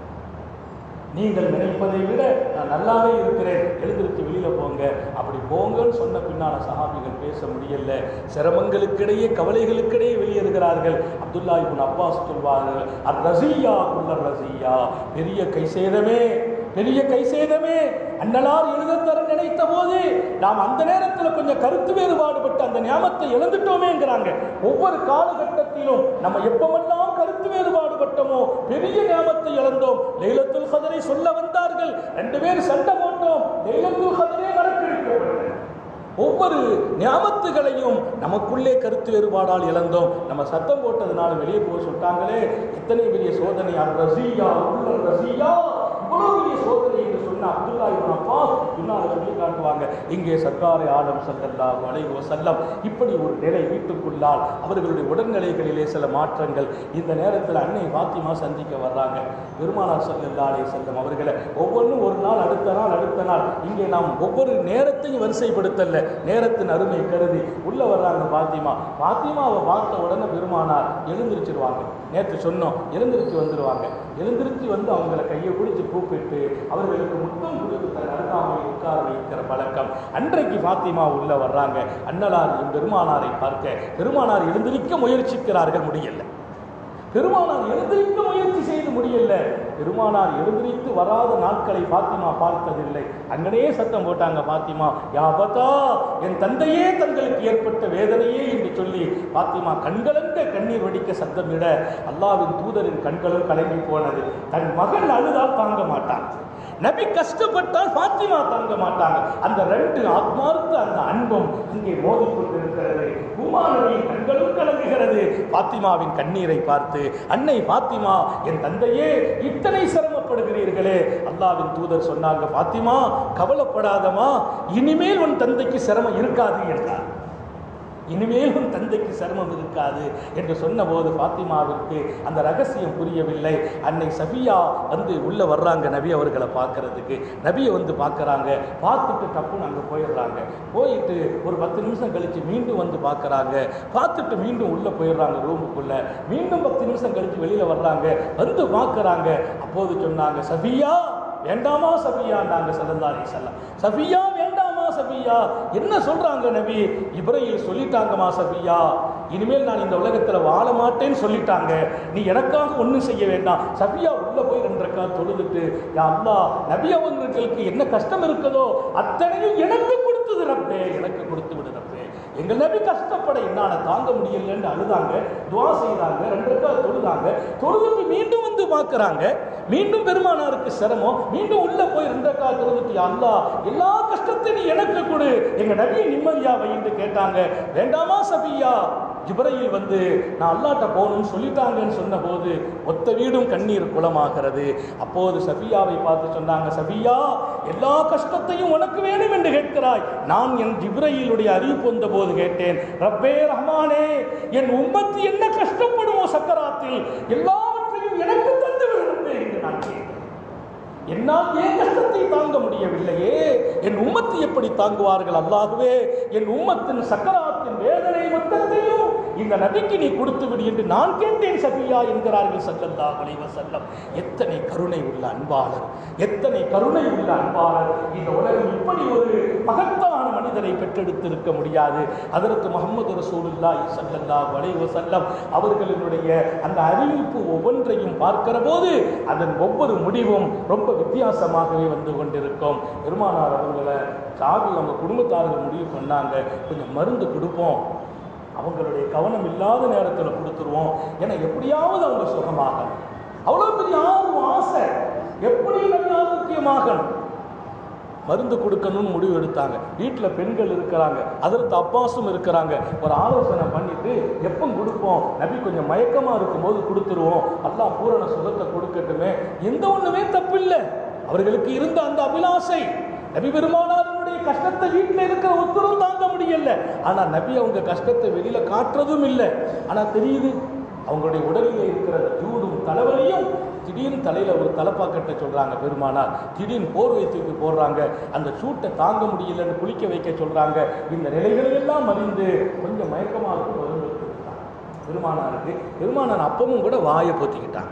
நீங்கள் நினைப்பதை விட நான் நல்லாவே இருக்கிறேன் எழுந்திருச்சு வெளியில போங்க அப்படி போங்கன்னு சொன்ன பின்னால சஹாபிகள் பேச முடியல சிரமங்களுக்கிடையே கவலைகளுக்கிடையே வெளியேறுகிறார்கள் அப்துல்லா இப்னு அப்பாஸ் சொல்வார்கள் அர் ரசியா குல்ல ரசியா பெரிய கை சேதமே பெரிய கை சேதமே அண்ணலார் எழுத தர நினைத்த போது நாம் அந்த நேரத்தில் கொஞ்சம் கருத்து வேறுபாடுபட்டு அந்த ஞாபகத்தை இழந்துட்டோமேங்கிறாங்க ஒவ்வொரு காலகட்டத்திலும் நம்ம எப்பமெல்லாம் கருத்து வேறுபாடுபட்டோமோ பெரிய ஞாபகத்தை இழந்தோம் லைலத்துல் கதரை சொல்ல வந்தார்கள் ரெண்டு பேரும் சண்டை போட்டோம் லைலத்துல் கதரே நடப்பிடிக்கப்பட்டது ஒவ்வொரு ஞாபகத்துகளையும் நமக்குள்ளே கருத்து வேறுபாடால் இழந்தோம் நம்ம சத்தம் போட்டதுனால வெளியே போய் சொல்லிட்டாங்களே இத்தனை பெரிய சோதனை அர் ரசியா உள்ள ரசியா இவ்வளவு பெரிய சோதனை என்று சொன்ன அப்துல்லா இப்னு அப்பாஸ் பின்னால் சொல்லி காட்டுவாங்க இங்கே சர்க்காரை ஆலம் சல்லல்லாஹு அலைஹி வஸல்லம் இப்படி ஒரு நிலை வீட்டுக்குள்ளால் அவர்களுடைய உடல்நிலைகளிலே சில மாற்றங்கள் இந்த நேரத்தில் அன்னை பாத்திமா சந்திக்க வர்றாங்க பெருமானார் சல்லல்லா அலைஹி செல்லம் அவர்களை ஒவ்வொன்றும் ஒரு நாள் அடுத்த நாள் அடுத்த நாள் இங்கே நாம் ஒவ்வொரு நேரத்தையும் வரிசைப்படுத்தல நேரத்தின் அருமை கருதி உள்ள வர்றாங்க பாத்திமா பாத்திமாவை பார்த்த உடனே பெருமானார் எழுந்திருச்சிருவாங்க நேற்று சொன்னோம் எழுந்திருச்சு வந்துருவாங்க எழுந்திருச்சு வந்து அவங்கள கையை பிடிச்சு கூப்பிட்டு அவர்களுக்கு முத்தம் கொடுத்து தன் அருகாமையில் உட்கார வைக்கிற பழக்கம் அன்றைக்கு பாத்திமா உள்ள வர்றாங்க அன்னலார் என் பெருமானாரை பார்க்க பெருமானார் எழுந்திருக்க முயற்சிக்கிறார்கள் முடியல பெருமானார் எழுந்திருக்க முயற்சி செய்து முடியல பெருமானார் எழுந்திரித்து வராத நாட்களை பாத்திமா பார்த்ததில்லை அங்கனே சத்தம் போட்டாங்க பாத்திமா யாபதா என் தந்தையே தங்களுக்கு ஏற்பட்ட வேதனையே என்று சொல்லி பாத்திமா கண்கலங்க கண்ணீர் வடிக்க சத்தமிட அல்லாவின் தூதரின் கண்களும் கலங்கி போனது தன் மகன் அழுதால் தாங்க மாட்டான் நபி கஷ்டப்பட்டால் பாத்திமா தாங்க மாட்டாங்க அந்த ரெண்டு ஆத்மார்த்த அந்த அன்பம் இங்கே மோதிக்கொண்டிருக்கிறது உமா நபியின் கண்களும் கலங்குகிறது பாத்திமாவின் கண்ணீரை பார்த்து அன்னை பாத்திமா என் தந்தையே இத்தனை சிரமப்படுகிறீர்களே அல்லாவின் தூதர் சொன்னாங்க பாத்திமா கவலைப்படாதமா இனிமேல் உன் தந்தைக்கு சிரமம் இருக்காது என்றார் இனிமேல் உன் தந்தைக்கு சிரமம் இருக்காது என்று சொன்னபோது பாத்திமாவிற்கு அந்த ரகசியம் புரியவில்லை அன்னை சஃபியா வந்து உள்ள வர்றாங்க நபி அவர்களை பார்க்கறதுக்கு நபியை வந்து பார்க்கறாங்க பார்த்துட்டு டப்புன்னு அங்கே போயிடுறாங்க போயிட்டு ஒரு பத்து நிமிஷம் கழிச்சு மீண்டும் வந்து பார்க்கறாங்க பார்த்துட்டு மீண்டும் உள்ள போயிடுறாங்க ரூமுக்குள்ள மீண்டும் பத்து நிமிஷம் கழிச்சு வெளியில வர்றாங்க வந்து பார்க்கறாங்க அப்போது சொன்னாங்க சஃபியா வேண்டாமா சஃபியாண்டாங்க சல்லல்லாஹு செல்லம் சஃபியா வேண்டாமா சஃபியா என்ன சொல்றாங்க நபி இப்ராஹிம் சொல்லிட்டாங்கமா சஃபியா இனிமேல் நான் இந்த உலகத்துல வாழ மாட்டேன்னு சொல்லிட்டாங்க நீ எனக்காக ஒண்ணும் செய்ய வேண்டாம் சஃபியா உள்ள போய் ரெண்டு ரக்கா தொழுதுட்டு யா அல்லாஹ் நபி அவங்களுக்கு என்ன கஷ்டம் இருக்குதோ அத்தனையும் எனக்கு கொடுத்தது ரப்பே எனக்கு கொடுத்து விடு ரப்பே எங்கள் நபி கஷ்டப்பட என்னால தாங்க முடியலன்னு அழுதாங்க துவா செய்தாங்க ரெண்டு ரக்கா தொழுதாங்க தொழுதுட்டு மீண்டும் வந்து பார்க்கறாங்க மீண்டும் பெருமானாருக்கு சிரமம் மீண்டும் உள்ள போய் ரெண்டு ரக்கா தொழுதுட்டு யா அல்லாஹ் எல்லா கஷ்டத்தையும் நீ எனக்கு கொடு எங்க நபியை நிம்மதியா வைன்னு கேட்டாங்க வேண்டாமா சபியா ஜிப்ரையில் வந்து நான் அல்லாட்ட போகணும்னு சொல்லிட்டாங்கன்னு சொன்னபோது ஒத்த வீடும் கண்ணீர் குளமாகிறது அப்போது சபியாவை பார்த்து சொன்னாங்க சபியா எல்லா கஷ்டத்தையும் உனக்கு வேணும் என்று கேட்கிறாய் நான் என் ஜிப்ரையிலுடைய அறிவிப்பு வந்த போது கேட்டேன் ரப்பே ரஹ்மானே என் உம்மத்து என்ன கஷ்டப்படுமோ சக்கராத்தில் எல்லாவற்றையும் எனக்கு தந்து விடுறப்பே என்று நான் கேட்டேன் என்னால் ஏன் கஷ்டத்தை தாங்க முடியவில்லையே என் உம்மத்து எப்படி தாங்குவார்கள் அல்லாகவே என் உம்மத்தின் சக்கராத்தின் வேதனை மொத்தத்தையும் இந்த நபிக்கு நீ கொடுத்து விடு என்று நான் கேட்டேன் சபியா என்கிறார்கள் சல்லல்லா அலைஹி வஸல்லம் எத்தனை கருணை உள்ள அன்பாளர் எத்தனை கருணை உள்ள அன்பாளர் இந்த உலகம் இப்படி ஒரு மகத்தான மனிதரை பெற்றெடுத்திருக்க முடியாது அதற்கு முகமது ரசூலுல்லாஹி ஸல்லல்லாஹு அலைஹி வஸல்லம் அவர்களினுடைய அந்த அறிவிப்பு ஒவ்வொன்றையும் பார்க்கிற போது அதன் ஒவ்வொரு முடிவும் ரொம்ப வித்தியாசமாகவே வந்து கொண்டிருக்கும் பெருமானார் அவர்களை சாவி அவங்க குடும்பத்தார்கள் முடிவு பண்ணாங்க கொஞ்சம் மருந்து கொடுப்போம் அவங்களுடைய கவனம் இல்லாத நேரத்தில் கொடுத்துருவோம் ஏன்னா எப்படியாவது அவங்க சுகமாகணும் அவ்வளோ பெரிய ஆர்வம் ஆசை எப்படி நல்ல ஆரோக்கியமாகணும் மருந்து கொடுக்கணும்னு முடிவு எடுத்தாங்க வீட்டில் பெண்கள் இருக்கிறாங்க அதற்கு அப்பாஸும் இருக்கிறாங்க ஒரு ஆலோசனை பண்ணிட்டு எப்போ கொடுப்போம் நபி கொஞ்சம் மயக்கமாக இருக்கும்போது கொடுத்துருவோம் அல்லாஹ் பூரண சுகத்தை கொடுக்கட்டுமே எந்த ஒன்றுமே தப்பில்லை அவர்களுக்கு இருந்த அந்த அபிலாசை நபி பெருமானாருடைய கஷ்டத்தை வீட்டில் இருக்கிற ஒருத்தரும் தாங்க முடியல ஆனால் நபி அவங்க கஷ்டத்தை வெளியில காட்டுறதும் இல்லை ஆனால் தெரியுது அவங்களுடைய உடலில் இருக்கிற ஜூடும் தலைவலியும் திடீர்னு தலையில் ஒரு தலப்பாக்கட்டை சொல்கிறாங்க பெருமானார் திடீர்னு போர்வை தூக்கி போடுறாங்க அந்த சூட்டை தாங்க முடியலன்னு குளிக்க வைக்க சொல்கிறாங்க இந்த நிலைகளெல்லாம் அறிந்து கொஞ்சம் மயக்கமாக இருக்கும் மருந்து கொடுத்தாங்க பெருமானாருக்கு பெருமானார் அப்பவும் கூட வாயை பொத்திக்கிட்டாங்க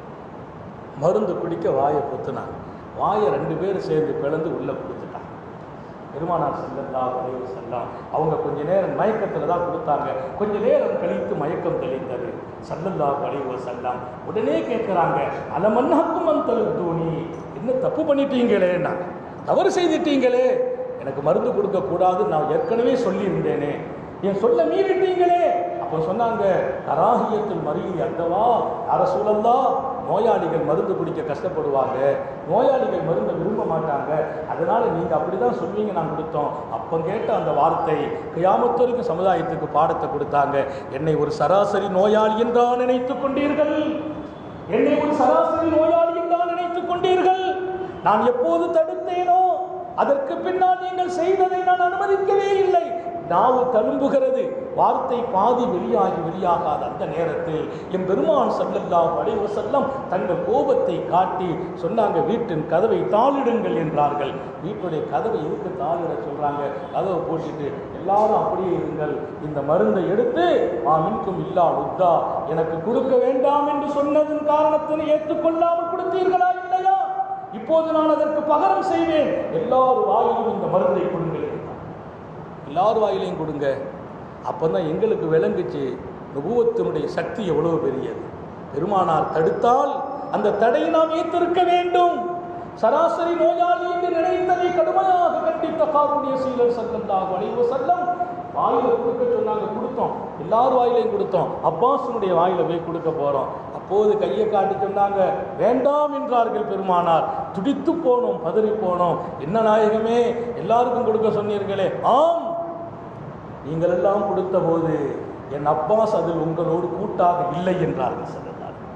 மருந்து குடிக்க வாயை பொத்துனாங்க வாயை ரெண்டு பேரும் சேர்ந்து பிளந்து உள்ளே கொடுத்துட்டாங்க பெருமானார் செல்லல்லா வரைவு செல்லாம் அவங்க கொஞ்ச நேரம் மயக்கத்தில் தான் கொடுத்தாங்க கொஞ்ச நேரம் கழித்து மயக்கம் தெளிந்தது சல்லல்லா வரைவு செல்லாம் உடனே கேட்குறாங்க அலமன்னாக்கும் அந்த தூணி என்ன தப்பு பண்ணிட்டீங்களேன்னா தவறு செய்துட்டீங்களே எனக்கு மருந்து கொடுக்க கூடாதுன்னு நான் ஏற்கனவே சொல்லியிருந்தேனே என் சொல்ல மீறிட்டீங்களே அப்போ சொன்னாங்க கராகியத்தில் மறியி அந்தவா அரசூலல்லா நோயாளிகள் மருந்து குடிக்க கஷ்டப்படுவாங்க நோயாளிகள் மருந்தை விரும்ப மாட்டாங்க அதனால நீங்க அப்படிதான் சொல்வீங்க நான் கொடுத்தோம் அப்போ கேட்ட அந்த வார்த்தை கியாமத்தொருக்கு சமுதாயத்துக்கு பாடத்தை கொடுத்தாங்க என்னை ஒரு சராசரி நோயாளி என்றா நினைத்துக் கொண்டீர்கள் என்னை ஒரு சராசரி நோயாளி என்றா நினைத்துக் கொண்டீர்கள் நான் எப்போது தடுத்தேனோ அதற்கு பின்னால் நீங்கள் செய்ததை நான் அனுமதிக்கவே இல்லை நாவு தழும்புகிறது வார்த்தை பாதி வெளியாகி வெளியாகாத அந்த நேரத்தில் என் பெருமான் சல்லல்லாஹு அலைஹி வஸல்லம் தங்கள் கோபத்தை காட்டி சொன்னாங்க வீட்டின் கதவை தாளிடுங்கள் என்றார்கள் வீட்டுடைய கதவை எதுக்கு தாளிட சொல்றாங்க கதவை போட்டுட்டு எல்லாரும் அப்படியே இருங்கள் இந்த மருந்தை எடுத்து மா மின்கும் இல்லா உத்தா எனக்கு கொடுக்க வேண்டாம் என்று சொன்னதன் காரணத்தினை ஏற்றுக்கொள்ளாமல் கொடுத்தீர்களா இல்லையா இப்போது நான் அதற்கு பகரம் செய்வேன் எல்லார் வாயிலும் இந்த மருந்தை கொடுங்கள் என்றார். எல்லார் வாயிலையும் கொடுங்க அப்போ தான் எங்களுக்கு விளங்குச்சு நுபுவத்தினுடைய சக்தி எவ்வளவு பெரியது பெருமானார் தடுத்தால் அந்த தடையை நாம் ஏற்றிருக்க வேண்டும் சராசரி நோயாளி என்று நினைத்ததை கடுமையாக கண்டித்த காருடைய சீலர் சல்லல்லாஹு அலைஹி வஸல்லம் வாயில கொடுக்க சொன்னாங்க கொடுத்தோம் எல்லார் வாயிலையும் கொடுத்தோம் அப்பாஸனுடைய வாயில போய் கொடுக்க போறோம் அப்போது கையை காட்டி சொன்னாங்க வேண்டாம் என்றார்கள் பெருமானார் துடித்து போனோம் பதறி போனோம் என்ன நாயகமே எல்லாருக்கும் கொடுக்க சொன்னீர்களே ஆம் நீங்கள் எல்லாம் கொடுத்த போது என் அப்பாஸ் அதில் உங்களோடு கூட்டாக இல்லை என்றார்கள் சொல்லலாம்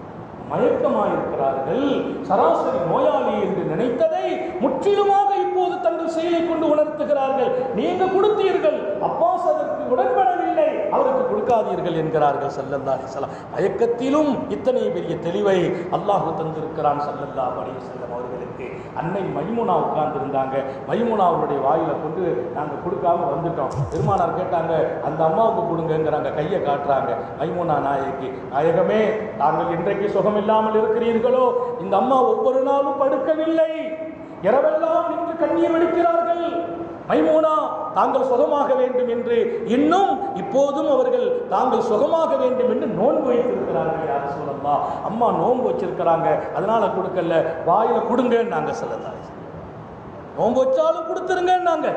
மயக்கமாயிருக்கிறார்கள் சராசரி நோயாளி என்று நினைத்ததை முற்றிலுமாக இப்போது தங்கள் செயலை கொண்டு உணர்த்துகிறார்கள் நீங்க கொடுத்தீர்கள் அப்பாஸ் அதற்கு உடன்படவில்லை அவருக்கு கொடுக்காதீர்கள் என்கிறார்கள் சல்லல்லா அலிசல்லாம் மயக்கத்திலும் இத்தனை பெரிய தெளிவை அல்லாஹு தந்திருக்கிறான் சல்லல்லா அலைஹி செல்லம் அவர்களுக்கு அன்னை மைமுனா உட்கார்ந்திருந்தாங்க மைமுனா அவருடைய வாயில கொண்டு நாங்க கொடுக்காம வந்துட்டோம் பெருமானார் கேட்டாங்க அந்த அம்மாவுக்கு கொடுங்கங்கிறாங்க கையை காட்டுறாங்க மைமுனா நாயகி நாயகமே தாங்கள் இன்றைக்கு சுகம் இல்லாமல் இருக்கிறீர்களோ இந்த அம்மா ஒவ்வொரு நாளும் படுக்கவில்லை இரவெல்லாம் நின்று கண்ணீர் வடிக்கிறார்கள் மைமூனா தாங்கள் சுகமாக வேண்டும் என்று இன்னும் இப்போதும் அவர்கள் தாங்கள் சுகமாக வேண்டும் என்று நோன்பு வைத்திருக்கிறார்கள் யார் சொல்லம்மா அம்மா நோன்பு வச்சிருக்கிறாங்க அதனால கொடுக்கல வாயில கொடுங்க நாங்க சொல்லலாம் நோன்பு வச்சாலும் கொடுத்துருங்க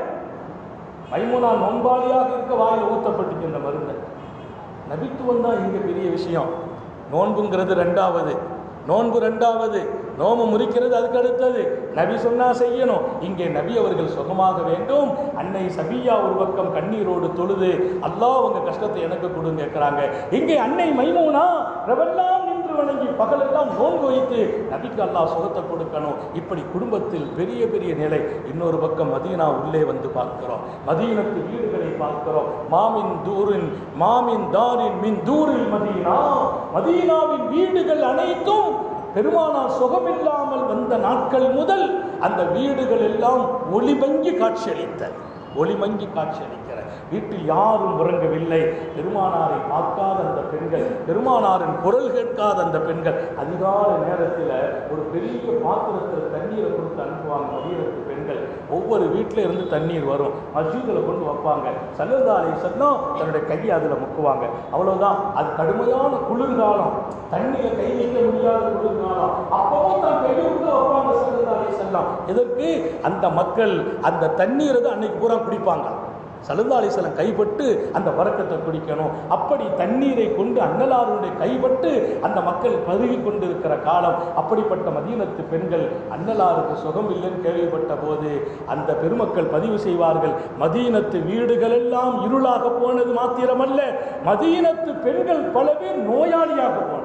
மைமூனா நோன்பாளியாக இருக்க வாயில ஊத்தப்பட்டுச்சு இந்த மருந்து நபித்துவம் தான் இங்க பெரிய விஷயம் நோன்புங்கிறது ரெண்டாவது நோன்பு ரெண்டாவது நோம முறிக்கிறது அதுக்கு அடுத்தது நபி சொன்னா செய்யணும் இங்கே நபி அவர்கள் சுகமாக வேண்டும் அன்னை சபியா ஒரு பக்கம் கண்ணீரோடு தொழுது அல்லாஹ் உங்க கஷ்டத்தை எனக்கு கொடுங்க கேட்கிறாங்க இங்கே அன்னை மைமூனா ரவெல்லாம் நின்று வணங்கி பகலெல்லாம் நோன்பு வைத்து நபிக்கு அல்லாஹ் சுகத்தை கொடுக்கணும் இப்படி குடும்பத்தில் பெரிய பெரிய நிலை இன்னொரு பக்கம் மதீனா உள்ளே வந்து பார்க்கிறோம் மதீனத்து வீடுகளை பார்க்கிறோம் மாமின் தூரின் மாமின் தாரின் மின் தூரில் மதீனா மதீனாவின் வீடுகள் அனைத்தும் பெருமானார் சுகமில்லாமல் வந்த நாட்கள் முதல் அந்த வீடுகள் எல்லாம் ஒளிமங்கி காட்சியளித்த ஒளிமங்கி காட்சியளிக்கிற வீட்டில் யாரும் உறங்கவில்லை பெருமானாரை பார்க்காத அந்த பெண்கள் பெருமானாரின் குரல் கேட்காத அந்த பெண்கள் அதிகாலை நேரத்தில் ஒரு பெரிய பாத்திரத்தில் தண்ணீரை கொடுத்து அனுப்புவாங்க மதியத்து பெண்கள் ஒவ்வொரு வீட்டில இருந்து தண்ணீர் வரும் மஸ்ஜிதில் கொண்டு வைப்பாங்க சல்லதாலை சொன்னால் தன்னுடைய கையை அதில் முக்குவாங்க அவ்வளவுதான் அது கடுமையான குளிர்காலம் தண்ணியில் கை வைக்க முடியாத குளிர்காலம் அப்பவும் தான் கையை விட்டு வைப்பாங்க சல்லதாலை செல்லாம் எதற்கு அந்த மக்கள் அந்த தண்ணீரை தான் அன்னைக்கு பூரா குடிப்பாங்க சல்லா அலிஸ்லாம் கைப்பட்டு அந்த வரக்கத்தை குடிக்கணும் அப்படி தண்ணீரை கொண்டு அன்னலாருடைய கைப்பட்டு அந்த மக்கள் பருகி கொண்டிருக்கிற காலம் அப்படிப்பட்ட மதீனத்து பெண்கள் அன்னலாருக்கு சுகம் இல்லைன்னு கேள்விப்பட்ட போது அந்த பெருமக்கள் பதிவு செய்வார்கள் மதீனத்து வீடுகள் எல்லாம் இருளாக போனது மாத்திரமல்ல மதீனத்து பெண்கள் பல பேர் நோயாளியாக போனார்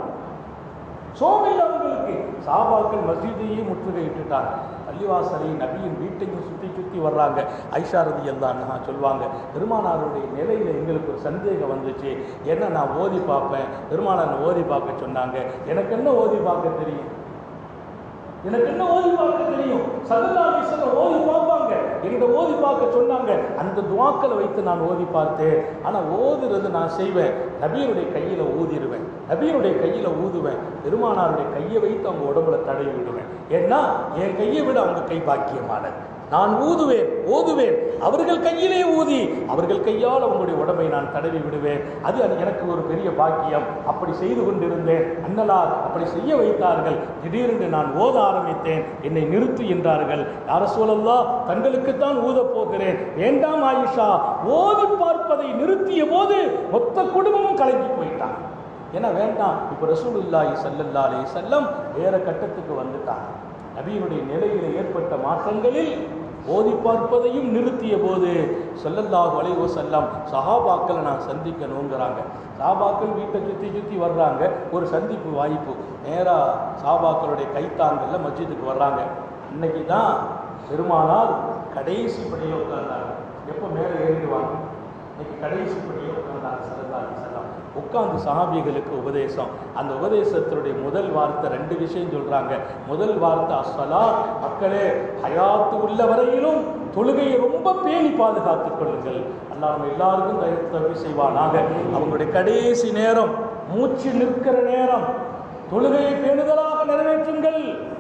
சோமில்லாதவங்களுக்கு சாபாக்கள் மஸ்ஜிதையே முற்றுகையிட்டுட்டாங்க பள்ளிவாசலை நபியின் வீட்டையும் சுற்றி சுற்றி வர்றாங்க ஐஷா ரதி எல்லாம் சொல்லுவாங்க பெருமானாருடைய நிலையில் எங்களுக்கு ஒரு சந்தேகம் வந்துச்சு என்ன நான் ஓதி பார்ப்பேன் பெருமானார் ஓதி பார்க்க சொன்னாங்க எனக்கு என்ன ஓதி பார்க்க தெரியும் எனக்கு என்ன ஓதி பார்க்க தெரியும் சல்லா அலிஸ்லாம் ஓதி பார்ப்பாங்க என்கிட்ட ஓதி பார்க்க சொன்னாங்க அந்த துவாக்களை வைத்து நான் ஓதி பார்த்தேன் ஆனால் ஓதுறது நான் செய்வேன் நபியருடைய கையில் ஊதிடுவேன் நபியருடைய கையில் ஊதுவேன் பெருமானாருடைய கையை வைத்து அவங்க உடம்புல தடவி விடுவேன் ஏன்னா என் கையை விட அவங்க கை பாக்கியமானது நான் ஊதுவேன் ஓதுவேன் அவர்கள் கையிலே ஊதி அவர்கள் கையால் அவங்களுடைய உடம்பை நான் தடவி விடுவேன் அது அது எனக்கு ஒரு பெரிய பாக்கியம் அப்படி செய்து கொண்டிருந்தேன் அண்ணலார் அப்படி செய்ய வைத்தார்கள் திடீரென்று நான் ஓத ஆரம்பித்தேன் என்னை நிறுத்து என்றார்கள் யார சூழல்லா தங்களுக்குத்தான் ஊதப் போகிறேன் வேண்டாம் ஆயிஷா ஓதி பார்ப்பதை நிறுத்திய போது மொத்த குடும்பமும் கலங்கி போயிட்டான் ஏன்னா வேண்டாம் இப்போ ரசூலுல்லாஹி ஸல்லல்லாஹு அலைஹி வஸல்லம் வேற கட்டத்துக்கு வந்துட்டாங்க நபியினுடைய நிலையில் ஏற்பட்ட மாற்றங்களில் ஓதி பார்ப்பதையும் நிறுத்திய போது ஸல்லல்லாஹு அலைஹி வஸல்லம் சஹாபாக்களை நான் சந்திக்கணுங்கிறாங்க சஹாபாக்கள் வீட்டை சுற்றி சுற்றி வர்றாங்க ஒரு சந்திப்பு வாய்ப்பு நேராக சஹாபாக்களுடைய கைத்தாங்கல்ல மஸ்ஜிதுக்கு வர்றாங்க இன்னைக்கு தான் பெருமானார் கடைசி படியில் உட்கார்ந்தாங்க எப்போ மேலே ஏறிடுவாங்க இன்னைக்கு கடைசி படியில் உட்கார்ந்தாங்க ஸல்லல்லாஹு அலைஹி வஸல்லம் உட்கார்ந்து சஹாபிகளுக்கு உபதேசம் அந்த உபதேசத்தினுடைய முதல் வார்த்தை ரெண்டு விஷயம் சொல்றாங்க முதல் வார்த்தை அஸ்ஸலா மக்களே ஹயாத்து உள்ள வரையிலும் தொழுகையை ரொம்ப பேணி பாதுகாத்துக் கொள்ளுங்கள் அல்லாஹ் நம்ம எல்லாருக்கும் தய- தயவு செய்வானாக அவங்களுடைய கடைசி நேரம் மூச்சு நிற்கிற நேரம் தொழுகையை பேணுதலாக நிறைவேற்றுங்கள்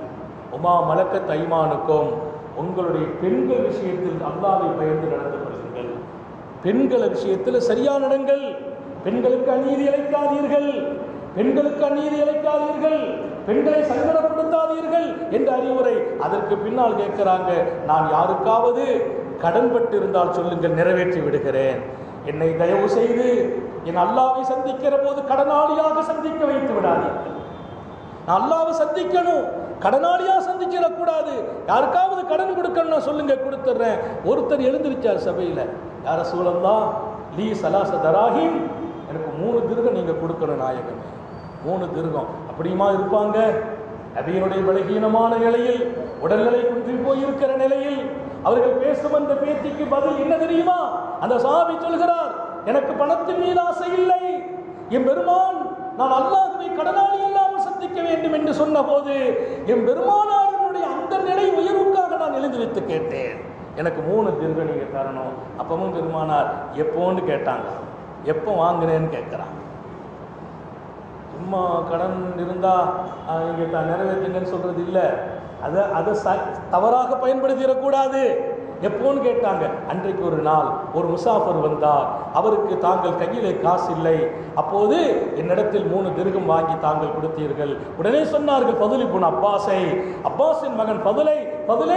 உமா மலக்க தைமானுக்கும் உங்களுடைய பெண்கள் விஷயத்தில் அல்லாவை பயந்து நடந்து கொள்ளுங்கள் பெண்கள் விஷயத்தில் சரியா நடங்கள் பெண்களுக்கு அநீதி இழைக்காதீர்கள் பெண்களுக்கு அநீதி இழைக்காதீர்கள் பெண்களை சங்கடப்படுத்தாதீர்கள் என்ற அறிவுரை அதற்கு பின்னால் கேட்கிறாங்க நான் யாருக்காவது கடன்பட்டு இருந்தால் சொல்லுங்கள் நிறைவேற்றி விடுகிறேன் என்னை தயவு செய்து என் அல்லாவை சந்திக்கிற போது கடனாளியாக சந்திக்க வைத்து விடாதீர்கள் நான் அல்லாவை சந்திக்கணும் கடனாளியா சந்திச்சிடக்கூடாது யாருக்காவது கடன் கொடுக்கணும் சொல்லுங்க கொடுத்துட்றேன் ஒருத்தர் எழுந்திருச்சார் சபையில் யார சூழல்லா லீ சலாச தராஹிம் எனக்கு மூணு திருகம் நீங்க கொடுக்கணும் நாயகமே மூணு திருகம் அப்படியுமா இருப்பாங்க நபியினுடைய பலகீனமான நிலையில் உடல்நிலை குன்றி போயிருக்கிற நிலையில் அவர்கள் பேசும் அந்த பேத்திக்கு பதில் என்ன தெரியுமா அந்த சாபி சொல்கிறார் எனக்கு பணத்தின் மீது ஆசை இல்லை என் பெருமான் நான் அல்லாஹ்வை கடனாளி இல்லாமல் சந்திக்க வேண்டும் என்று சொன்னபோது என் பெருமானாரினுடைய அந்த நிலை உயர்வுக்காக நான் எழுந்திருத்து கேட்டேன் எனக்கு மூணு திருக நீங்க தரணும் அப்பவும் பெருமானார் எப்போன்னு கேட்டாங்க எப்போ வாங்கினேன்னு கேட்குறான் சும்மா கடன் இருந்தா ஆஹ், நீங்க த- நிறைவேற்றுங்கன்னு சொல்றது இல்லை அதை அதை ச தவறாக பயன்படுத்திடக்கூடாது எப்போன்னு கேட்டாங்க அன்றைக்கு ஒரு நாள் ஒரு முசாஃபர் வந்தார் அவருக்கு தாங்கள் கையிலே காசு இல்லை அப்போது என்னிடத்தில் மூணு திருகம் வாங்கி தாங்கள் கொடுத்தீர்கள் உடனே சொன்னார்கள் பதுலி புன் அப்பாஸை அப்பாஸின் மகன் பதுலை பதுலே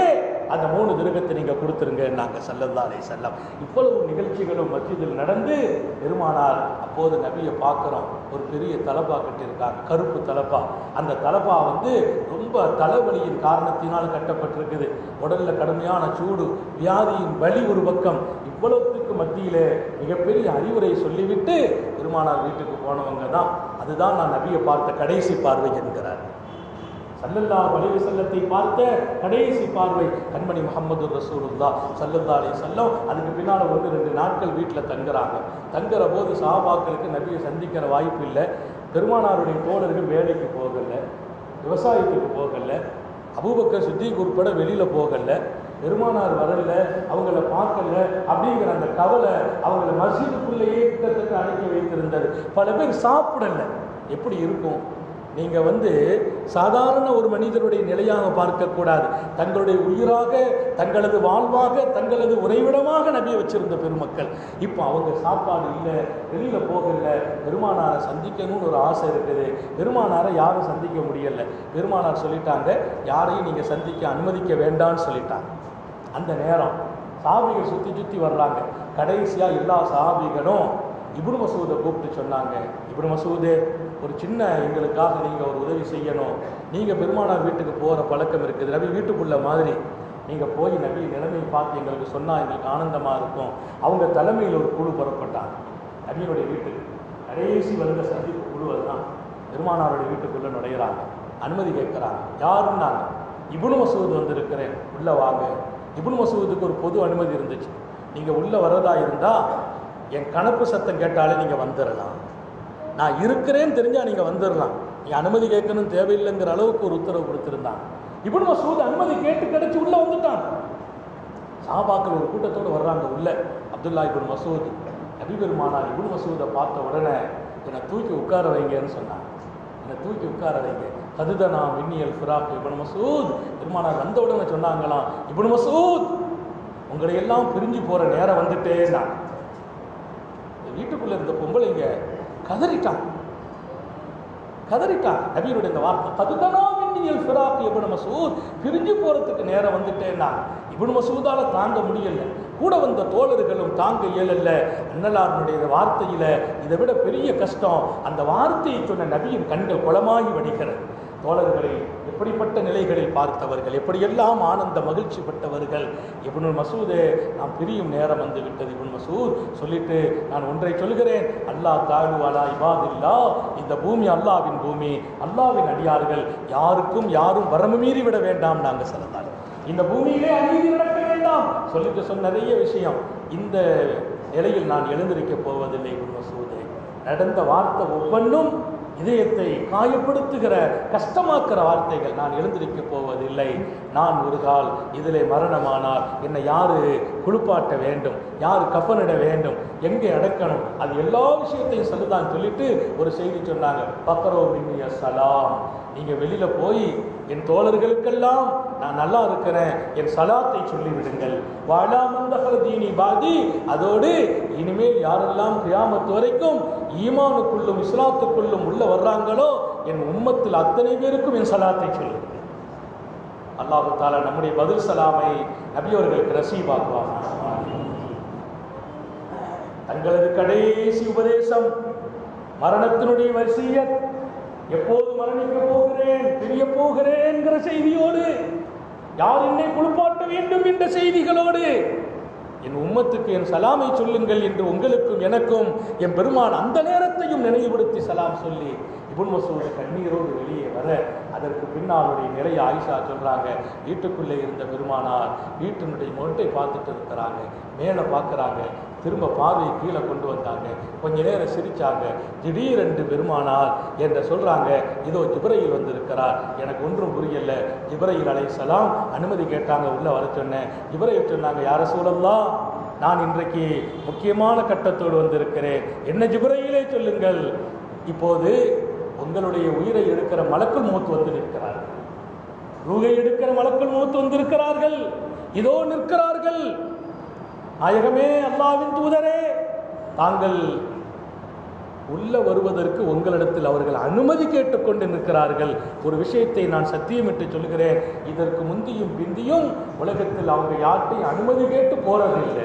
அந்த மூணு திருகத்தை நீங்க கொடுத்துருங்க நாங்க சல்லல்லா அலை செல்லம் இவ்வளவு நிகழ்ச்சிகளும் மஸ்ஜிதில் நடந்து பெருமானார் அப்போது நபியை பார்க்குறோம் ஒரு பெரிய தலப்பா கட்டியிருக்காங்க கருப்பு தலப்பா அந்த தலப்பா வந்து ரொம்ப தலைவலியின் காரணத்தினால் கட்டப்பட்டிருக்குது உடல்ல கடுமையான சூடு வியாதியின் வலி ஒரு பக்கம் இவ்வளவுக்கு மத்தியிலே மிகப்பெரிய அறிவுரை சொல்லிவிட்டு பெருமானார் வீட்டுக்கு போனவங்க தான் அதுதான் நான் நபியை பார்த்த கடைசி பார்வை என்கிறார் சல்லல்லா அலைஹி செல்லத்தை பார்த்த கடைசி பார்வை கண்மணி முகமது ரசூலுல்லா சல்லல்லா அலைஹி செல்லம் அதுக்கு பின்னால் ஒன்று ரெண்டு நாட்கள் வீட்டில் தங்குறாங்க தங்குற போது சாபாக்களுக்கு நபியை சந்திக்கிற வாய்ப்பு இல்லை பெருமானாருடைய தோழர்கள் வேலைக்கு போகல விவசாயத்துக்கு போகல அபூபக்கர் சித்திக் உட்பட வெளியில போகல பெருமானார் வரல அவங்கள பார்க்கல அப்படிங்கிற அந்த கவலை அவங்கள மசீதுக்குள்ளேயே கிட்டத்தட்ட அடக்கி வைத்திருந்தது பல பேர் சாப்பிடல எப்படி இருக்கும் நீங்க வந்து சாதாரண ஒரு மனிதருடைய நிலையாக பார்க்கக்கூடாது தங்களுடைய உயிராக தங்களது வாழ்வாக தங்களது உறைவிடமாக நபியை வச்சிருந்த பெருமக்கள் இப்போ அவங்க சாப்பாடு இல்லை வெளியில போகல பெருமானாரை சந்திக்கணும்னு ஒரு ஆசை இருக்குது பெருமானாரை யாரும் சந்திக்க முடியல பெருமானார் சொல்லிட்டாங்க யாரையும் நீங்க சந்திக்க அனுமதிக்க வேண்டாம்னு சொல்லிட்டாங்க அந்த நேரம் சாபிகள் சுத்தி சுத்தி வர்றாங்க கடைசியா எல்லா சாபிகளும் இப்னு மசூதை கூப்பிட்டு சொன்னாங்க இப்னு மசூதே ஒரு சின்ன எங்களுக்காக நீங்க ஒரு உதவி செய்யணும் நீங்க பெருமானார் வீட்டுக்கு போற பழக்கம் இருக்குது நபி வீட்டுக்குள்ள மாதிரி நீங்க போய் நபி நிலைமையை பார்த்து எங்களுக்கு சொன்னா எங்களுக்கு ஆனந்தமா இருக்கும் அவங்க தலைமையில் ஒரு குழு புறப்பட்டாங்க நபியினுடைய வீட்டுக்கு கடைசி வந்த சந்திப்பு குழு அதுதான் பெருமானாருடைய வீட்டுக்குள்ள நுழையிறாங்க அனுமதி கேட்குறாங்க யாருன்னாங்க இப்னு மசூத் வந்திருக்கிறேன் உள்ள வாங்க இப்னு மசூதுக்கு ஒரு பொது அனுமதி இருந்துச்சு நீங்க உள்ள வரதா இருந்தா என் கணப்பு சத்தம் கேட்டாலே நீங்க வந்துடலாம் நான் இருக்கிறேன்னு தெரிஞ்சா நீங்க வந்துடலாம் நீ அனுமதி கேட்கணும் தேவையில்லைங்கிற அளவுக்கு ஒரு உத்தரவு கொடுத்திருந்தாங்க இப்னு மசூத் அனுமதி கேட்டு கிடைச்சு உள்ள வந்துட்டான் சாபாக்கள் ஒரு கூட்டத்தோடு வர்றாங்க உள்ள அப்துல்லா இப்னு மசூத் நபி பெருமானார் இப்னு மசூதை பார்த்த உடனே என்னை தூக்கி உட்கார வைங்கன்னு சொன்னாங்க என்னை தூக்கி உட்கார வைங்க கதுதனா மின்னியல் ஃபிராக் இப்னு மசூத் பெருமானார் வந்த உடனே சொன்னாங்களாம் இப்னு மசூத் உங்களை எல்லாம் பிரிஞ்சு போற நேரம் வந்துட்டே நான் வீட்டுக்குள்ள இருந்த பொம்பளைங்க கதறிட்டாங்க கதறிட்டாங்க நபியருடைய இந்த வார்த்தை கதுதனா மின்னியல் ஃபிராக் இப்னு மசூத் பிரிஞ்சு போறதுக்கு நேரம் வந்துட்டேன்னா இப்னு மசூதால தாங்க முடியல கூட வந்த தோழர்களும் தாங்க இயலல்ல அன்னலாருடைய வார்த்தையில இதை விட பெரிய கஷ்டம் அந்த வார்த்தையை சொன்ன நபியின் கண்கள் குளமாகி வடிகிறது தோழர்களை எப்படிப்பட்ட நிலைகளில் பார்த்தவர்கள் எப்படியெல்லாம் ஆனந்த மகிழ்ச்சி பட்டவர்கள் இப்னுல் மசூதே நாம் பிரியும் நேரம் வந்து விட்டது இப்னு மசூத் சொல்லிட்டு நான் ஒன்றை சொல்கிறேன் அல்லாஹ் தாழு அலா இபாதில்லா இந்த பூமி அல்லாவின் பூமி அல்லாவின் அடியார்கள் யாருக்கும் யாரும் வரம்பு மீறி விட வேண்டாம் நாங்க சொல்லலாம் இந்த பூமியிலே அநீதி நடக்க வேண்டாம் சொல்லிட்டு சொன்ன நிறைய விஷயம் இந்த நிலையில் நான் எழுந்திருக்க போவதில்லை இப்னு மசூதே நடந்த வார்த்தை ஒவ்வொன்றும் இதயத்தை காயப்படுத்துகிற கஷ்டமாக்குற வார்த்தைகள் நான் எழுந்திருக்க போவதில்லை நான் ஒரு கால் இதிலே மரணமானால் என்னை யாரு குளிப்பாட்ட வேண்டும் யாரு கஃனிட வேண்டும் எங்கே அடக்கணும் அது எல்லா விஷயத்தையும் சொல்லுதான் சொல்லிட்டு ஒரு செய்தி சொன்னாங்க பக்கரோ மின்னிய சலாம் நீங்க வெளியில போய் என் தோழர்களுக்கெல்லாம் நான் நல்லா இருக்கிறேன் என் சலாத்தை சொல்லி விடுங்கள் வாழாமந்தகல தீனி பாதி அதோடு இனிமேல் யாரெல்லாம் கியாமத்து வரைக்கும் ஈமானுக்குள்ளும் இஸ்லாத்துக்குள்ளும் உள்ள வர்றாங்களோ என் உம்மத்தில் அத்தனை பேருக்கும் என் சலாத்தை சொல்லுங்கள் அல்லாஹு தாலா நம்முடைய பதில் சலாமை நபியவர்களுக்கு ரசீபாக்குவாங்க தங்களது கடைசி உபதேசம் மரணத்தினுடைய வரிசையத் எப்போது மரணிக்க போகிறேன் பிரிய போகிறேன்கிற செய்தியோடு யார் என்னை குளிப்பாட்ட வேண்டும் என்ற செய்திகளோடு என் உம்மத்துக்கு என் சலாமை சொல்லுங்கள் என்று உங்களுக்கும் எனக்கும் என் பெருமான் அந்த நேரத்தையும் நினைவுபடுத்தி சலாம் சொல்லி இபுன் மசூத் கண்ணீரோடு வெளியே வர அதற்கு பின்னாலுடைய நிறைய ஆயிஷா சொல்றாங்க வீட்டுக்குள்ளே இருந்த பெருமானார் வீட்டினுடைய மொட்டை பார்த்துட்டு இருக்கிறாங்க மேலே பார்க்குறாங்க திரும்ப பார்வையை கீழே கொண்டு வந்தாங்க கொஞ்ச நேரம் சிரிச்சாங்க திடீரென்று பெருமானார் என்று சொல்றாங்க இதோ ஜிப்ரையில் வந்திருக்கிறார் எனக்கு ஒன்றும் புரியல ஜிப்ரையில் அலைசலாம் அனுமதி கேட்டாங்க உள்ள வர சொன்னேன் ஜிப்ரையில் சொன்னாங்க யார சூழல்லாம் நான் இன்றைக்கு முக்கியமான கட்டத்தோடு வந்திருக்கிறேன் என்ன ஜிப்ரையிலே சொல்லுங்கள் இப்போது உங்களுடைய உயிரை எடுக்கிற மலக்குள் மூத்து வந்து நிற்கிறார்கள் ரூகை எடுக்கிற மலக்குள் மூத்து வந்திருக்கிறார்கள் இதோ நிற்கிறார்கள் நாயகமே அல்லாவின் தூதரே தாங்கள் உள்ள வருவதற்கு உங்களிடத்தில் அவர்கள் அனுமதி கேட்டுக்கொண்டு நிற்கிறார்கள் ஒரு விஷயத்தை நான் சத்தியமிட்டு சொல்கிறேன் இதற்கு முந்தியும் பிந்தியும் உலகத்தில் அவங்க யார்ட்டையும் அனுமதி கேட்டு போறதில்லை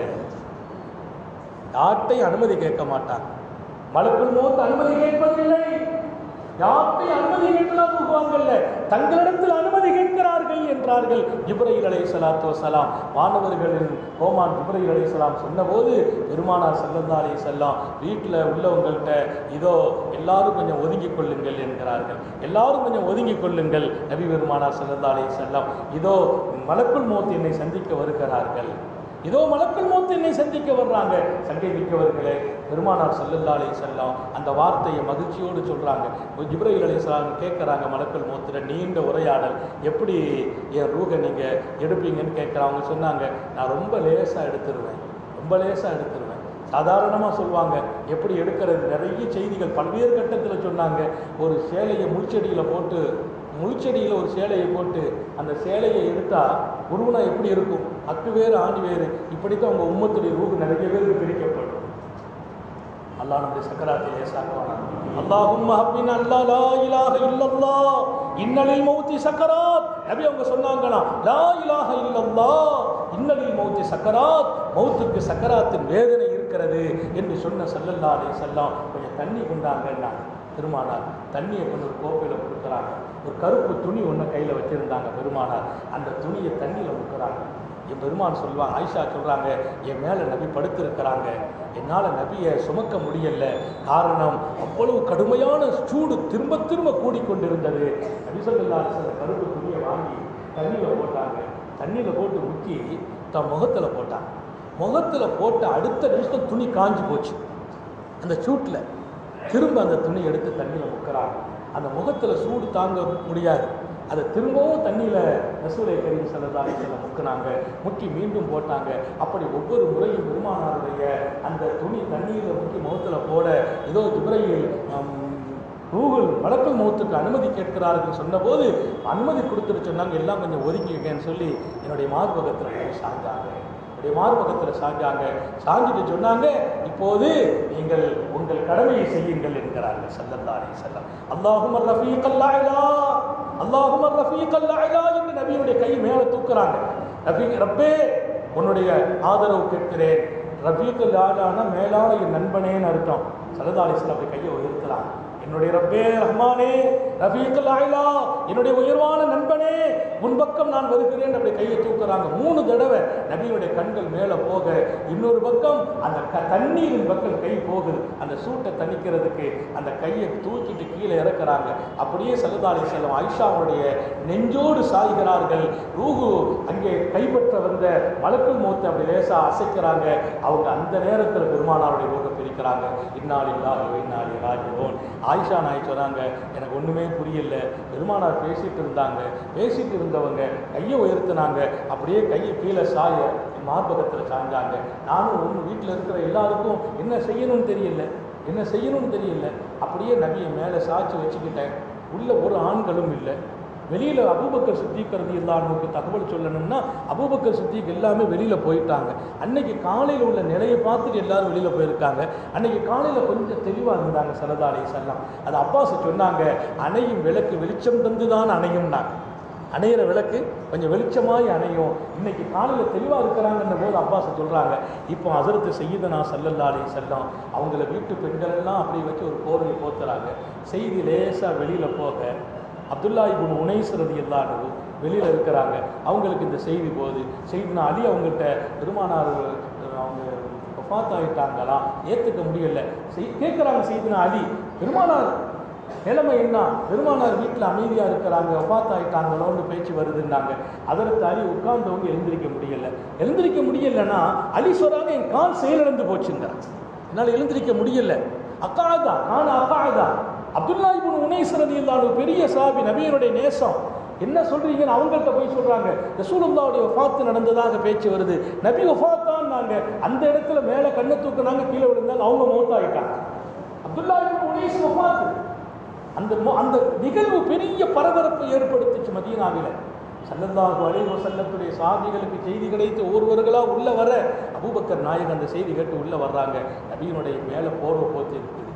யார்ட்டையும் அனுமதி கேட்க மாட்டாங்க மலக்குள் மோத்து அனுமதி கேட்பதில்லை யார்ட்டையும் அனுமதி கேட்கலாம் போவாங்கல்ல தங்களிடத்தில் அனுமதி கேட்கிறார்கள் என்றார்கள் இப்ராஹிம் அலை சலாத்து வசலாம் மாணவர்களின் கோமான் இப்ராஹிம் அலை சலாம் சொன்னபோது பெருமானார் சல்லல்லா அலை செல்லாம் வீட்டில் உள்ளவங்கள்ட்ட இதோ எல்லாரும் கொஞ்சம் ஒதுங்கிக் கொள்ளுங்கள் என்கிறார்கள் எல்லாரும் கொஞ்சம் ஒதுங்கிக் கொள்ளுங்கள் நபி பெருமானார் சல்லல்லா அலை செல்லாம் இதோ மலக்குள் மோத் என்னை சந்திக்க வருகிறார்கள் இதோ மலக்குள் மோத்து என்னை சந்திக்க வர்றாங்க சங்கை மிக்கவர்களே பெருமானார் சல்லல்லா அலை செல்லாம் அந்த வார்த்தையை மகிழ்ச்சியோடு சொல்றாங்க ஜிப்ரஹில் அலை கேட்குறாங்க மலக்குள் மோத்துல நீண்ட உரையாடல் எப்படி என் ரூகை நீங்க எடுப்பீங்கன்னு கேட்குறாங்க அவங்க சொன்னாங்க நான் ரொம்ப லேசா எடுத்துருவேன் ரொம்ப லேசா எடுத்துருவேன் சாதாரணமாக சொல்லுவாங்க எப்படி எடுக்கிறது நிறைய செய்திகள் பல்வேறு கட்டத்தில் சொன்னாங்க ஒரு சேலையை முள்செடியில் போட்டு முள்செடியில் ஒரு சேலையை போட்டு அந்த சேலையை எடுத்தால் உருவனா எப்படி இருக்கும் அக்கு வேறு ஆணி வேறு இப்படித்தான் உங்கள் உம்மத்துடைய ரூபு நிறைய பேருக்கு பிரிக்கப்படும் அல்லாஹ் நம்முடைய சக்கராத்தை லேசாக்குவானா அல்லாஹும் ஹப்பின் அல்லா லா இலாஹ இல்லல்லா இன்னலில் மௌத்தி சக்கராத் நபி அவங்க சொன்னாங்களாம் லா இலாஹ இல்லல்லா இன்னலில் மௌத்தி சக்கராத் மௌத்துக்கு சக்கராத்தின் வேதனை இருக்கிறது என்று சொன்ன சல்லல்லா அலைஹி செல்லாம் கொஞ்சம் தண்ணி கொண்டாங்கன்னா பெருமானார் தண்ணியை கொண்டு ஒரு கோப்பையில் கொடுக்குறாங்க ஒரு கருப்பு துணி ஒன்று கையில் வச்சுருந்தாங்க பெருமானார் அந்த துணியை தண்ணியில் முக்கிறாங்க என் பெருமான் சொல்லுவாங்க ஆயிஷா சொல்கிறாங்க என் மேலே நபி படுத்திருக்கிறாங்க என்னால் நபியை சுமக்க முடியல காரணம் அவ்வளவு கடுமையான சூடு திரும்ப திரும்ப கூடிக்கொண்டிருந்தது நபி சொல்லா அந்த கருப்பு துணியை வாங்கி தண்ணியில் போட்டாங்க தண்ணியில் போட்டு முக்கி தன் முகத்தில் போட்டாங்க முகத்தில் போட்ட அடுத்த நிமிஷம் துணி காஞ்சு போச்சு அந்த சூட்டில் திரும்ப அந்த துணி எடுத்து தண்ணியில் முக்கிறாங்க அந்த முகத்தில் சூடு தாங்க முடியாது அதை திரும்பவும் தண்ணியில் ரசூலை கரீம் செல்லதாரி செல்ல முக்கினாங்க முக்கி மீண்டும் போட்டாங்க அப்படி ஒவ்வொரு முறையும் பெருமானாருடைய அந்த துணி தண்ணீரில் முக்கி முகத்தில் போட ஏதோ ஜிப்ரையில் கூகுள் மலக்கல் மௌத்துக்கு அனுமதி கேட்கிறார்கள் சொன்னபோது அனுமதி கொடுத்துட்டு சொன்னாங்க எல்லாம் கொஞ்சம் ஒதுக்கிக்கன்னு சொல்லி என்னுடைய மார்பகத்தில் போய் சாஞ்சாங்க என்னுடைய மார்பகத்தில் சாஞ்சாங்க சாஞ்சிட்டு சொன்னாங்க இப்போது நீங்கள் உங்கள் கடமையை செய்யுங்கள் என்கிறார்கள் சல்லல்லா அலைஹி செல்லம் அல்லாஹும் ரஃபீக் அல்லாஹ் அல்லாஹும் ரஃபீக் அல்லாஹ் என்று நபியுடைய கை மேலே தூக்குறாங்க ரஃபீ ரப்பே உன்னுடைய ஆதரவு கேட்கிறேன் ரஃபீக் அல்லாஹ்னா மேலான என் நண்பனேன்னு அர்த்தம் சல்லல்லா அலைஹி செல்லம் அப்படி கையை உயர்த்துறாங்க என்னுடைய ரப்பே ரஹ்மானே ரஃபீக்கல் ஆயிலா என்னுடைய உயர்வான நண்பனே உன் பக்கம் நான் வருகிறேன் அப்படி கையை தூக்குறாங்க மூணு தடவை நபியுடைய கண்கள் மேலே போக இன்னொரு பக்கம் அந்த க தண்ணீரின் பக்கம் கை போகுது அந்த சூட்டை தணிக்கிறதுக்கு அந்த கையை தூக்கிட்டு கீழே இறக்குறாங்க அப்படியே சல்லதாலி செல்லம் ஆயிஷாவுடைய நெஞ்சோடு சாய்கிறார்கள் ரூஹு அங்கே கைப்பற்ற வந்த மலக்குள் மூத்தை அப்படி லேசா அசைக்கிறாங்க அவங்க அந்த நேரத்தில் பெருமானாருடைய ரூகை பிரிக்கிறாங்க இந்நாளில்லா இந்நாளி ராஜோன் ஆயிஷா நாய் சொன்னாங்க எனக்கு ஒன்றுமே புரியல பெருமானார் பேசிட்டு இருந்தாங்க பேசிட்டு இருந்தவங்க கையை உயர்த்தினாங்க அப்படியே கையை கீழே சாய என் மார்பகத்தில் சாஞ்சாங்க நானும் ஒன்று வீட்டில் இருக்கிற எல்லாருக்கும் என்ன செய்யணும்னு தெரியல என்ன செய்யணும்னு தெரியல அப்படியே நபியை மேலே சாய்ச்சி வச்சுக்கிட்டேன் உள்ள ஒரு ஆண்களும் இல்லை வெளியில் அபூபக்கர் சித்திக் ரதி இல்லாதவங்களுக்கு தகவல் சொல்லணும்னா அபூபக்கர் சித்திக் எல்லாமே வெளியில் போயிட்டாங்க அன்னைக்கு காலையில் உள்ள நிலையை பார்த்துட்டு எல்லாரும் வெளியில் போயிருக்காங்க அன்னைக்கு காலையில் கொஞ்சம் தெளிவாக இருந்தாங்க சரதாலை செல்லாம் அது அப்பாஸ் சொன்னாங்க அணையும் விளக்கு வெளிச்சம் தந்து தான் அணையும்னாங்க அணையிற விளக்கு கொஞ்சம் வெளிச்சமாய் அணையும் இன்னைக்கு காலையில் தெளிவாக இருக்கிறாங்கன்ற போது அப்பாஸ் சொல்கிறாங்க இப்போ அசரத்து செய்யுதனா சல்லல்லா அலி செல்லம் அவங்கள வீட்டு பெண்களெல்லாம் அப்படி வச்சு ஒரு போர்வை போத்துறாங்க செய்தி லேசாக வெளியில் போக அப்துல்லா இபுன் உனைசரது எல்லாரும் வெளியில் இருக்கிறாங்க அவங்களுக்கு இந்த செய்தி போகுது செய்தினா அலி அவங்கள்ட்ட பெருமானார் அவங்க ஒஃபாத் ஆகிட்டாங்களா ஏற்றுக்க முடியல செய் கேட்குறாங்க செய்தினா அலி பெருமானார் நிலைமை என்ன பெருமானார் வீட்டில் அமைதியாக இருக்கிறாங்க ஒஃபாத் ஆகிட்டாங்களோன்னு பேச்சு வருதுன்னாங்க அதற்கு அலி உட்கார்ந்தவங்க எழுந்திருக்க முடியல எழுந்திருக்க முடியலன்னா அலி சொல்கிறாங்க என் கால் செயலிழந்து போச்சுங்கிறாங்க என்னால் எழுந்திருக்க முடியல அக்காதா காண அக்காதா அப்துல்லா இப்னு உனைஸ் ரலியல்லாஹு பெரிய சாபி நபியினுடைய நேசம் என்ன சொல்றீங்கன்னு அவங்கள்ட்ட போய் சொல்றாங்க ரசூலுல்லாவுடைய வஃபாத் நடந்ததாக பேச்சு வருது நபி வஃபாத்தான் நாங்க அந்த இடத்துல மேல கண்ணை தூக்குனாங்க கீழே விழுந்தாங்க அவங்க மௌத்தாயிட்டாங்க அப்துல்லா இப்னு உனைஸ் வஃபாத் அந்த மொ- அந்த நிகழ்வு பெரிய பரபரப்பை ஏற்படுத்துச்சு மதீனாவில சல்லல்லாஹு அலைஹி வஸல்லத்துடைய சாதிகளுக்கு செய்தி கிடைத்து ஒருவர்களா உள்ள வர அபூபக்கர் நாயகம் அந்த செய்தி கேட்டு உள்ள வர்றாங்க நபியினுடைய மேல போர்வை போத்து இருக்குது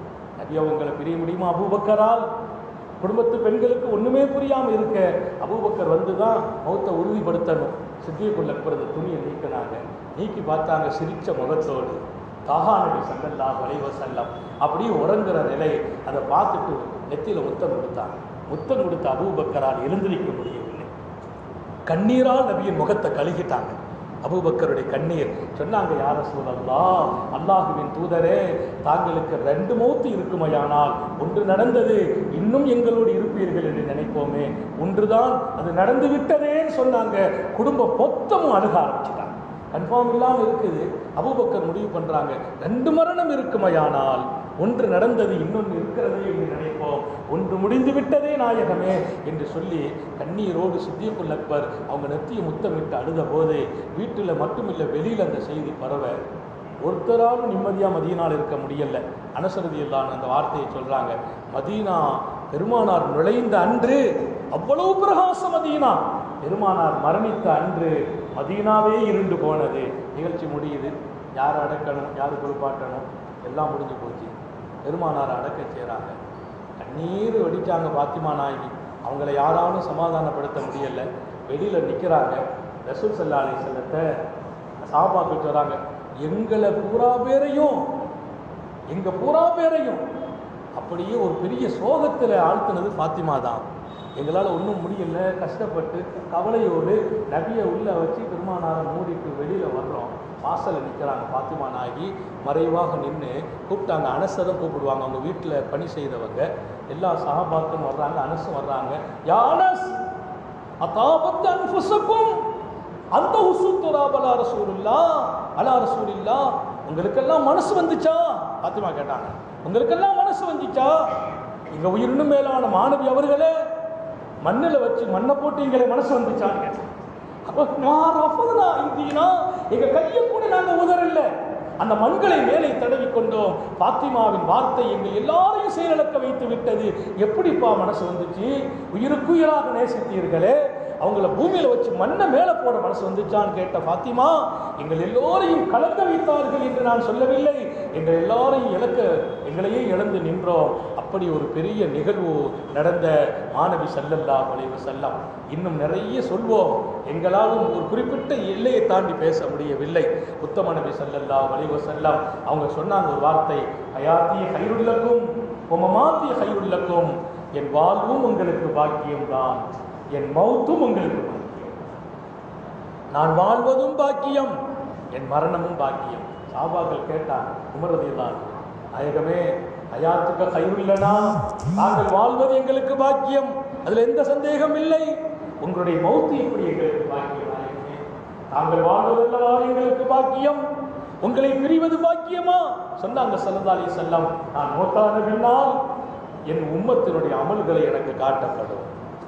நபி அவங்களை பிரிய முடியுமா அபூபக்கரால் குடும்பத்து பெண்களுக்கு ஒண்ணுமே புரியாம இருக்க அபூபக்கர் வந்து தான் மௌத்தை உறுதிப்படுத்தணும் சித்தியக்குள்ள பிறந்த துணியை நீக்கினாங்க நீக்கி பார்த்தாங்க சிரிச்ச முகத்தோடு தாகா நபி சல்லல்லாஹு அலைஹி வஸல்லம் அப்படியே உறங்குற நிலை அதை பார்த்துட்டு நெத்தியில முத்தம் கொடுத்தாங்க முத்தம் கொடுத்த அபூபக்கரால் எழுந்திருக்க முடியவில்லை கண்ணீரால் நபியின் முகத்தை கழுகிட்டாங்க அபூபக்கருடைய கண்ணீர் சொன்னாங்க யார சூழல்லா அல்லாஹுவின் தூதரே தாங்களுக்கு ரெண்டு மௌத்து இருக்குமையானால் ஒன்று நடந்தது இன்னும் எங்களோடு இருப்பீர்கள் என்று நினைப்போமே ஒன்றுதான் அது நடந்து விட்டதேன்னு சொன்னாங்க குடும்பம் மொத்தமும் அணுக ஆரம்பிச்சிட்டாங்க கன்ஃபார்ம் இல்லாமல் இருக்குது அபூபக்கர் முடிவு பண்றாங்க ரெண்டு மரணம் இருக்குமையானால் ஒன்று நடந்தது இன்னொன்று இருக்கிறதே என்று நினைப்போம் ஒன்று முடிந்து விட்டதே நாயகமே என்று சொல்லி கண்ணீரோடு சித்தியக்குல் அக்பர் அவங்க நெத்தியை முத்தமிட்டு அழுத போது வீட்டில் மட்டுமில்லை வெளியில் அந்த செய்தி பரவ ஒருத்தராலும் நிம்மதியாக மதீனாவில் இருக்க முடியல அனசரதி இல்லான அந்த வார்த்தையை சொல்றாங்க மதீனா பெருமானார் நுழைந்த அன்று அவ்வளவு பிரகாச மதீனா பெருமானார் மரணித்த அன்று மதீனாவே இருண்டு போனது நிகழ்ச்சி முடியுது யார் அடக்கணும் யார் குளிப்பாட்டணும் எல்லாம் முடிஞ்சு போச்சு பெருமானார் அடக்க செய்கிறாங்க கண்ணீர் வெடிச்சாங்க பாத்திமா நாயகி அவங்கள யாராலும் சமாதானப்படுத்த முடியல வெளியில் நிற்கிறாங்க ரசூல் சல்லா அலி செல்லத்தை சாபாக்கிட்டு வராங்க எங்களை பூரா பேரையும் எங்க பூரா பேரையும் அப்படியே ஒரு பெரிய சோகத்தில் ஆழ்த்தினது ஃபாத்திமா தான் எங்களால் ஒன்றும் முடியல கஷ்டப்பட்டு கவலையோடு நபியை உள்ளே வச்சு பெருமானாரை மூடிட்டு வெளியில் வர்றோம் வாசலில் நிற்கிறாங்க ஃபாத்திமா நாயகி மறைவாக நின்று கூப்பிட்டாங்க அனசை தான் கூப்பிடுவாங்க அவங்க வீட்டில் பணி செய்தவங்க எல்லா சகாபாக்களும் வர்றாங்க அனசும் வர்றாங்க யா அனஸ் அதாபத்து அன்புசக்கும் அந்த உசுத்துராப் அலா ரசூலுல்லா அலா ரசூலில்லா உங்களுக்கெல்லாம் மனசு வந்துச்சா பாத்திமா கேட்டாங்க உங்களுக்கெல்லாம் மனசு வந்துச்சா எங்க உயிரினும் மேலான மாணவி அவர்களே மண்ணில் வச்சு மண்ணை போட்டு எங்களை மனசு வந்துச்சான்னு கேட்டாங்க அப்போ நான் ரஃபதுனா இந்தினா எங்க கையை கூட நாங்க உதறல அந்த மண்களை மேலே தடவி கொண்டோம் பாத்திமாவின் வார்த்தை எங்கள் எல்லாரையும் செயலிழக்க வைத்து விட்டது எப்படிப்பா மனசு வந்துச்சு உயிருக்குயிராக நேசித்தீர்களே அவங்கள பூமியில வச்சு மண்ணை மேலே போட மனசு வந்துச்சான்னு கேட்ட பாத்திமா எங்கள் எல்லோரையும் கலக்க வைத்தார்கள் என்று நான் சொல்லவில்லை எங்கள் எல்லாரையும் இழக்க எங்களையே இழந்து நின்றோம் அப்படி ஒரு பெரிய நிகழ்வு நடந்த மாணவி சல்லல்லா வளைவு செல்லம் இன்னும் நிறைய சொல்வோம் எங்களாலும் ஒரு குறிப்பிட்ட எல்லையை தாண்டி பேச முடியவில்லை உத்தம நபி சல்லல்லா வளைவு செல்லம் அவங்க சொன்னாங்க ஒரு வார்த்தை ஹயாத்திய கையுள்ளக்கும் உமமாத்திய கையுள்ளக்கும் என் வாழ்வும் உங்களுக்கு பாக்கியம்தான் என் மௌத்தும் உங்களுக்கு பாக்கியம் நான் வாழ்வதும் பாக்கியம் என் மரணமும் பாக்கியம் சாபாக்கள் கேட்டான் உமரதிதான் நாயகமே அயாத்துக்க கையுள்ளனா நாங்கள் வாழ்வது எங்களுக்கு பாக்கியம் அதுல எந்த சந்தேகம் இல்லை உங்களுடைய மௌத்து எப்படி எங்களுக்கு பாக்கியம் நாயகமே நாங்கள் வாழ்வதல்லவா எங்களுக்கு பாக்கியம் உங்களை பிரிவது பாக்கியமா சொன்னாங்க சல்லல்லாஹு அலைஹி செல்லம் நான் மௌத்தான பின்னால் என் உம்மத்தினுடைய அமல்களை எனக்கு காட்டப்படும்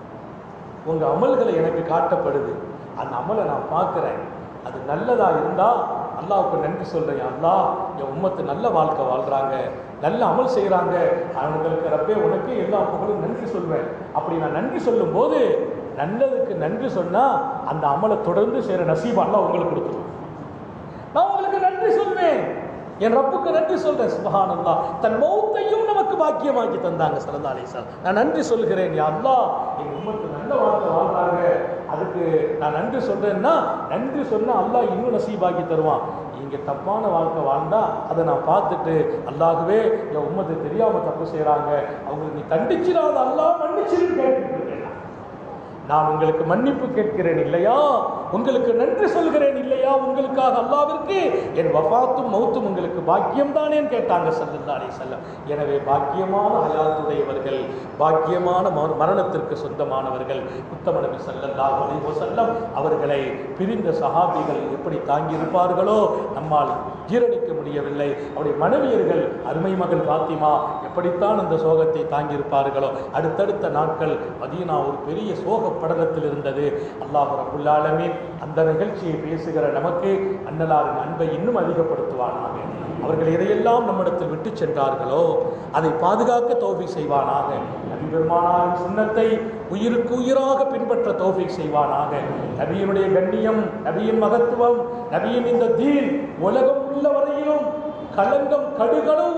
உங்க அமல்களை எனக்கு காட்டப்படுது அந்த அமலை நான் பார்க்குறேன் அது நல்லதா இருந்தா அல்லாவுக்கு நன்றி சொல்றேன் அல்லாஹ் என் உம்மத்து நல்ல வாழ்க்கை வாழ்றாங்க நல்ல அமல் செய்கிறாங்க அவங்களுக்கு ரப்பே உனக்கு எல்லா புகழும் நன்றி சொல்வேன் அப்படி நான் நன்றி சொல்லும் போது நல்லதுக்கு நன்றி சொன்னா அந்த அமலை தொடர்ந்து செய்கிற நசீபா அல்லாஹ் உங்களுக்கு கொடுத்துருவோம் நான் உங்களுக்கு நன்றி சொல்வேன் என் ரப்புக்கு நன்றி சொல்றேன் சுபஹானல்லா தன் மௌத்தையும் நமக்கு பாக்கியமாக்கி தந்தாங்க சல்லா அலிசால் நான் நன்றி சொல்கிறேன் யா அல்லாஹ் என் உம்மத்து நல்ல வாழ்க்கை வாழ்றாங்க அதுக்கு நான் நன்றி சொல்றேன்னா நன்றி சொன்னா அல்லாஹ் இன்னும் நசீபாக்கி தருவான் இங்க தப்பான வாழ்க்கை வாழ்ந்தா அதை நான் பார்த்துட்டு அல்லாஹ்வே என் உம்மத்து தெரியாம தப்பு செய்றாங்க அவங்களுக்கு நீ கண்டிச்சிடாத அல்லாஹ் மன்னிச்சிருன்னு கேட்டுட்டு இருக்கேன் நான். நான் உங்களுக்கு மன்னிப்பு கேட்கிறேன் இல்லையா உங்களுக்கு நன்றி சொல்கிறேன் இல்லையா உங்களுக்காக அல்லாவிற்கு என் வஃபாத்தும் மௌத்தும் உங்களுக்கு பாக்கியம் தானேன்னு கேட்டாங்க சல்லல்லா அலைஹி செல்லம் எனவே பாக்கியமான ஹயாத்துடையவர்கள் பாக்கியமான மர- மரணத்திற்கு சொந்தமானவர்கள் உத்தம நபி ஸல்லல்லாஹு அலைஹி வஸல்லம் அவர்களை பிரிந்த சஹாபிகள் எப்படி தாங்கியிருப்பார்களோ நம்மால் ஜீரணிக்க முடியவில்லை அவருடைய மனைவியர்கள் அருமை மகள் பாத்திமா எப்படித்தான் அந்த சோகத்தை தாங்கியிருப்பார்களோ அடுத்தடுத்த நாட்கள் மதீனா ஒரு பெரிய சோக படலத்தில் இருந்தது அல்லாஹ் ரபுல் ஆலமீன் அந்த நிகழ்ச்சியை பேசுகிற நமக்கு அன்னலாரின் அன்பை இன்னும் அதிகப்படுத்துவானாக அவர்கள் எதையெல்லாம் நம்மிடத்தில் விட்டு சென்றார்களோ அதை பாதுகாக்க தோஃபி செய்வானாக நபி பெருமானாரின் சுண்ணத்தை உயிருக்கு உயிராக பின்பற்ற தோஃபி செய்வானாக நபியினுடைய கண்ணியம் நபியின் மகத்துவம் நபியின் இந்த தீன் உலகம் உள்ள வரையிலும் களங்கம் கடுகளவு வராமல்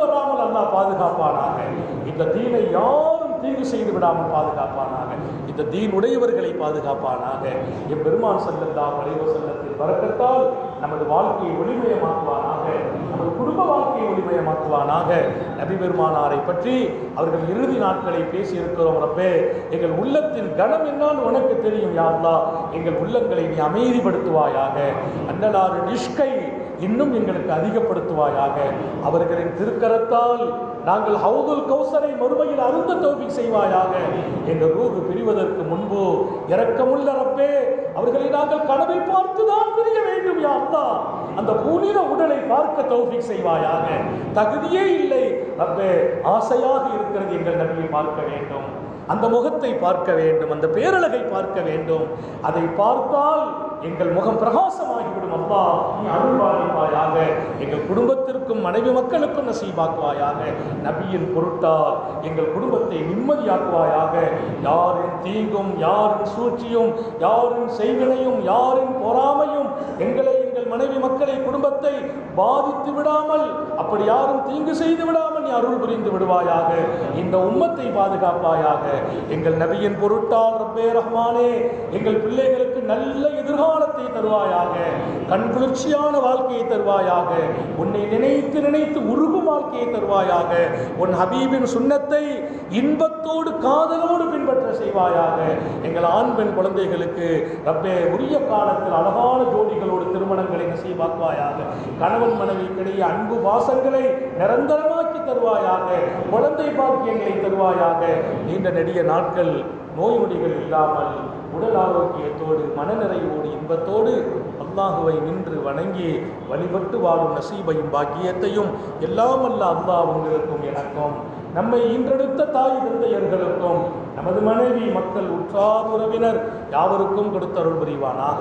விடாமல் அல்லாஹ் பாதுகாப்பானாக இந்த தீனை யாரும் தீங்கு செய்து விடாமல் பாதுகாப்பானாக இந்த தீன் உடையவர்களை பாதுகாப்பானாக எம்பெருமான் செல்லல்லாம் வரைவ செல்லத்தில் வரக்கத்தால் நமது வாழ்க்கையை ஒளிமயமாக்குவானாக நமது குடும்ப வாழ்க்கையை ஒளிமயமாக்குவானாக நபி பெருமானாரை பற்றி அவர்கள் இறுதி நாட்களை பேசி இருக்கிறோம் ரப்பே எங்கள் உள்ளத்தின் கனம் என்னான்னு உனக்கு தெரியும் யாருலா எங்கள் உள்ளங்களை நீ அமைதிப்படுத்துவாயாக அன்னலாறு நிஷ்கை இன்னும் எங்களுக்கு அதிகப்படுத்துவாயாக அவர்களின் திருக்கரத்தால் நாங்கள் ஹவுதுல் கௌசரை மறுமையில் அருந்த தோல்வி செய்வாயாக எங்கள் ரூகு பிரிவதற்கு முன்பு இரக்கமுள்ள ரப்பே அவர்களை நாங்கள் கனவில் பார்த்துதான் பிரிய வேண்டும் யா அல்லாஹ் அந்த புனித உடலை பார்க்க தௌஃபீக் செய்வாயாக தகுதியே இல்லை ரப்பே ஆசையாக இருக்கிறது எங்கள் நபியை பார்க்க வேண்டும் அந்த முகத்தை பார்க்க வேண்டும் அந்த பேரழகை பார்க்க வேண்டும் அதை பார்த்தால் எங்கள் முகம் பிரகாசமாகிவிடும் அப்பா நீ அருள்வாளிப்பாயாக எங்கள் குடும்பத்திற்கும் மனைவி மக்களுக்கும் நசீபாக்குவாயாக நபியின் பொருட்டால் எங்கள் குடும்பத்தை நிம்மதியாக்குவாயாக யாரின் தீங்கும் யாரின் சூழ்ச்சியும் யாரின் செய்வினையும் யாரின் பொறாமையும் எங்களை எங்கள் மனைவி மக்களை குடும்பத்தை பாதித்து விடாமல் அப்படி யாரும் தீங்கு செய்து விடாமல் நீ அருள் புரிந்து விடுவாயாக இந்த உம்மத்தை பாதுகாப்பாயாக எங்கள் நபியின் பொருட்டால் ரப்பே ரஹ்மானே எங்கள் பிள்ளைகளுக்கு நல்ல எதிர்காலத்தை தருவாயாக கண்குளிர்ச்சியான வாழ்க்கையை தருவாயாக உன்னை நினைத்து நினைத்து உருகும் வாழ்க்கையை தருவாயாக உன் ஹபீபின் சுண்ணத்தை இன்பத்தோடு காதலோடு பின்பற்ற செய்வாயாக எங்கள் ஆண் பெண் குழந்தைகளுக்கு ரப்பே உரிய காலத்தில் அழகான ஜோடிகளோடு திருமணங்களை நசீவாக்குவாயாக கணவன் மனைவிக்கிடையே அன்பு வாசங்களை நிரந்தரமாக்கி தருவாயாக குழந்தை பாக்கியங்களை தருவாயாக நீண்ட நெடிய நாட்கள் நோய் நொடிகள் இல்லாமல் உடல் ஆரோக்கியத்தோடு மனநிறைவோடு இன்பத்தோடு அல்லாஹுவை நின்று வணங்கி வழிபட்டு வாழும் நசீபையும் பாக்கியத்தையும் எல்லாம் அல்ல அல்லாஹ் உங்களுக்கும் எனக்கும் நம்மை ஈன்றெடுத்த தாய் தந்தையர்களுக்கும் நமது மனைவி மக்கள் உற்றார் உறவினர் யாவருக்கும் கொடுத்தருள் புரிவானாக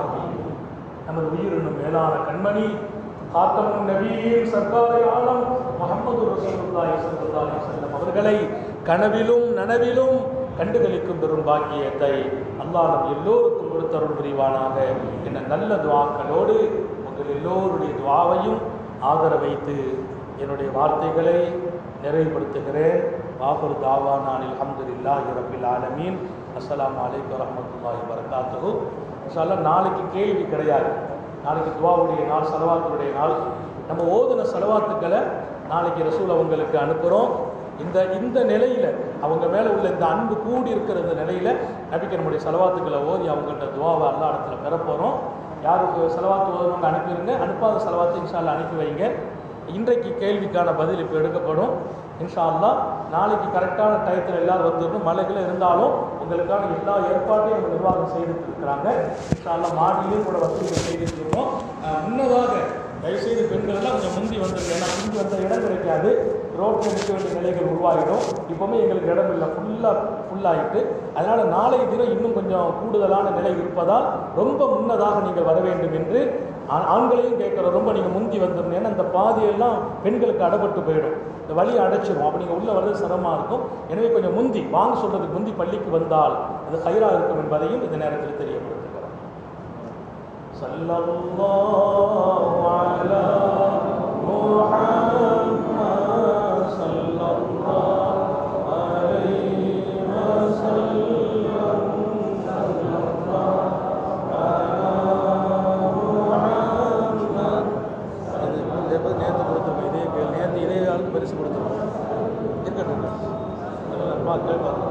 நமது உயிரினும் மேலான கண்மணி காத்தமும் நபியின் சர்க்காரை ஆலம் முகமது ரசூலுல்லாஹி ஸல்லல்லாஹு அலைஹி வஸல்லம் அவர்களை கனவிலும் நனவிலும் கண்டுகளிக்கும் பெரும் பாக்கியத்தை அல்லாஹ் நம் எல்லோருக்கும் கொடுத்தருள் புரிவானாக என்ற நல்ல துவாக்களோடு உங்கள் எல்லோருடைய துவாவையும் ஆதர வைத்து என்னுடைய வார்த்தைகளை நிறைவுபடுத்துகிறேன் வாபர் தாவா நான் அல்ஹம்துலில்லாஹி ரபில் ஆலமீன் அஸ்ஸலாமு அலைக்கும் வரஹ்மத்துல்லாஹி வரகாத்துஹு இன்ஷால்லா நாளைக்கு கேள்வி கிடையாது நாளைக்கு துவாவுடைய நாள் செலவாத்துடைய நாள் நம்ம ஓதுன செலவாத்துக்களை நாளைக்கு ரசூல் அவங்களுக்கு அனுப்புகிறோம் இந்த இந்த நிலையில் அவங்க மேலே உள்ள இந்த அன்பு கூடி இருக்கிற இந்த நிலையில் நபிக்கு நம்முடைய செலவாத்துக்களை ஓதி அவங்கள்ட்ட துவாவை அல்லா இடத்துல பெற போகிறோம் யாருக்கு செலவாத்து ஓதுனவங்க அனுப்பிடுங்க அனுப்பாத செலவாத்து இன்ஷால்லா அனுப்பி வைங்க இன்றைக்கு கேள்விக்கான பதில் இப்போ எடுக்கப்படும் இன்ஷா அல்லாஹ் நாளைக்கு கரெக்டான டயத்தில் எல்லாரும் வந்துடணும் மலைகள் இருந்தாலும் உங்களுக்கான எல்லா ஏற்பாட்டையும் நம்ம நிர்வாகம் செய்துட்டு இருக்கிறாங்க இன்ஷா அல்லாஹ் மாடியிலையும் கூட வசதிகள் செய்துட்டு இருக்கோம் அஹ் முன்னதாக தயவுசெய்து பெண்கள் எல்லாம் கொஞ்சம் முந்தி வந்துருங்க ஏன்னா முந்தி வந்த இடம் கிடைக்காது ரோட்டில் நிற்க வேண்டிய நிலைகள் உருவாகிடும் இப்போவுமே எங்களுக்கு இடம் இல்லை ஃபுல்லாக ஃபுல்லாகிட்டு அதனால் நாளைய தினம் இன்னும் கொஞ்சம் கூடுதலான நிலை இருப்பதால் ரொம்ப முன்னதாக நீங்கள் வர வேண்டும் என்று ஆ- ஆண்களையும் கேட்குறோம் ரொம்ப நீங்கள் முந்தி வந்துடணும் ஏன்னா இந்த பாதையெல்லாம் பெண்களுக்கு அடப்பட்டு போயிடும் இந்த வழி அடைச்சிரும் அப்போ நீங்கள் உள்ளே வர்றது சிரமமாக இருக்கும் எனவே கொஞ்சம் முந்தி வாங்க சொல்கிறதுக்கு முந்தி பள்ளிக்கு வந்தால் அது ஹைராக இருக்கும் என்பதையும் இந்த நேரத்தில் தெரியப்படுத்துகிறேன் صلى الله على محمد صلى الله عليه وسلم صلى الله على محمد நேற்று கொடுத்துருக்கோம் இதே கேள் நேற்று இதே ஆளுக்கு பரிசு கொடுத்துருக்கோம் இருக்கட்டும் அப்பா கேட்பாங்க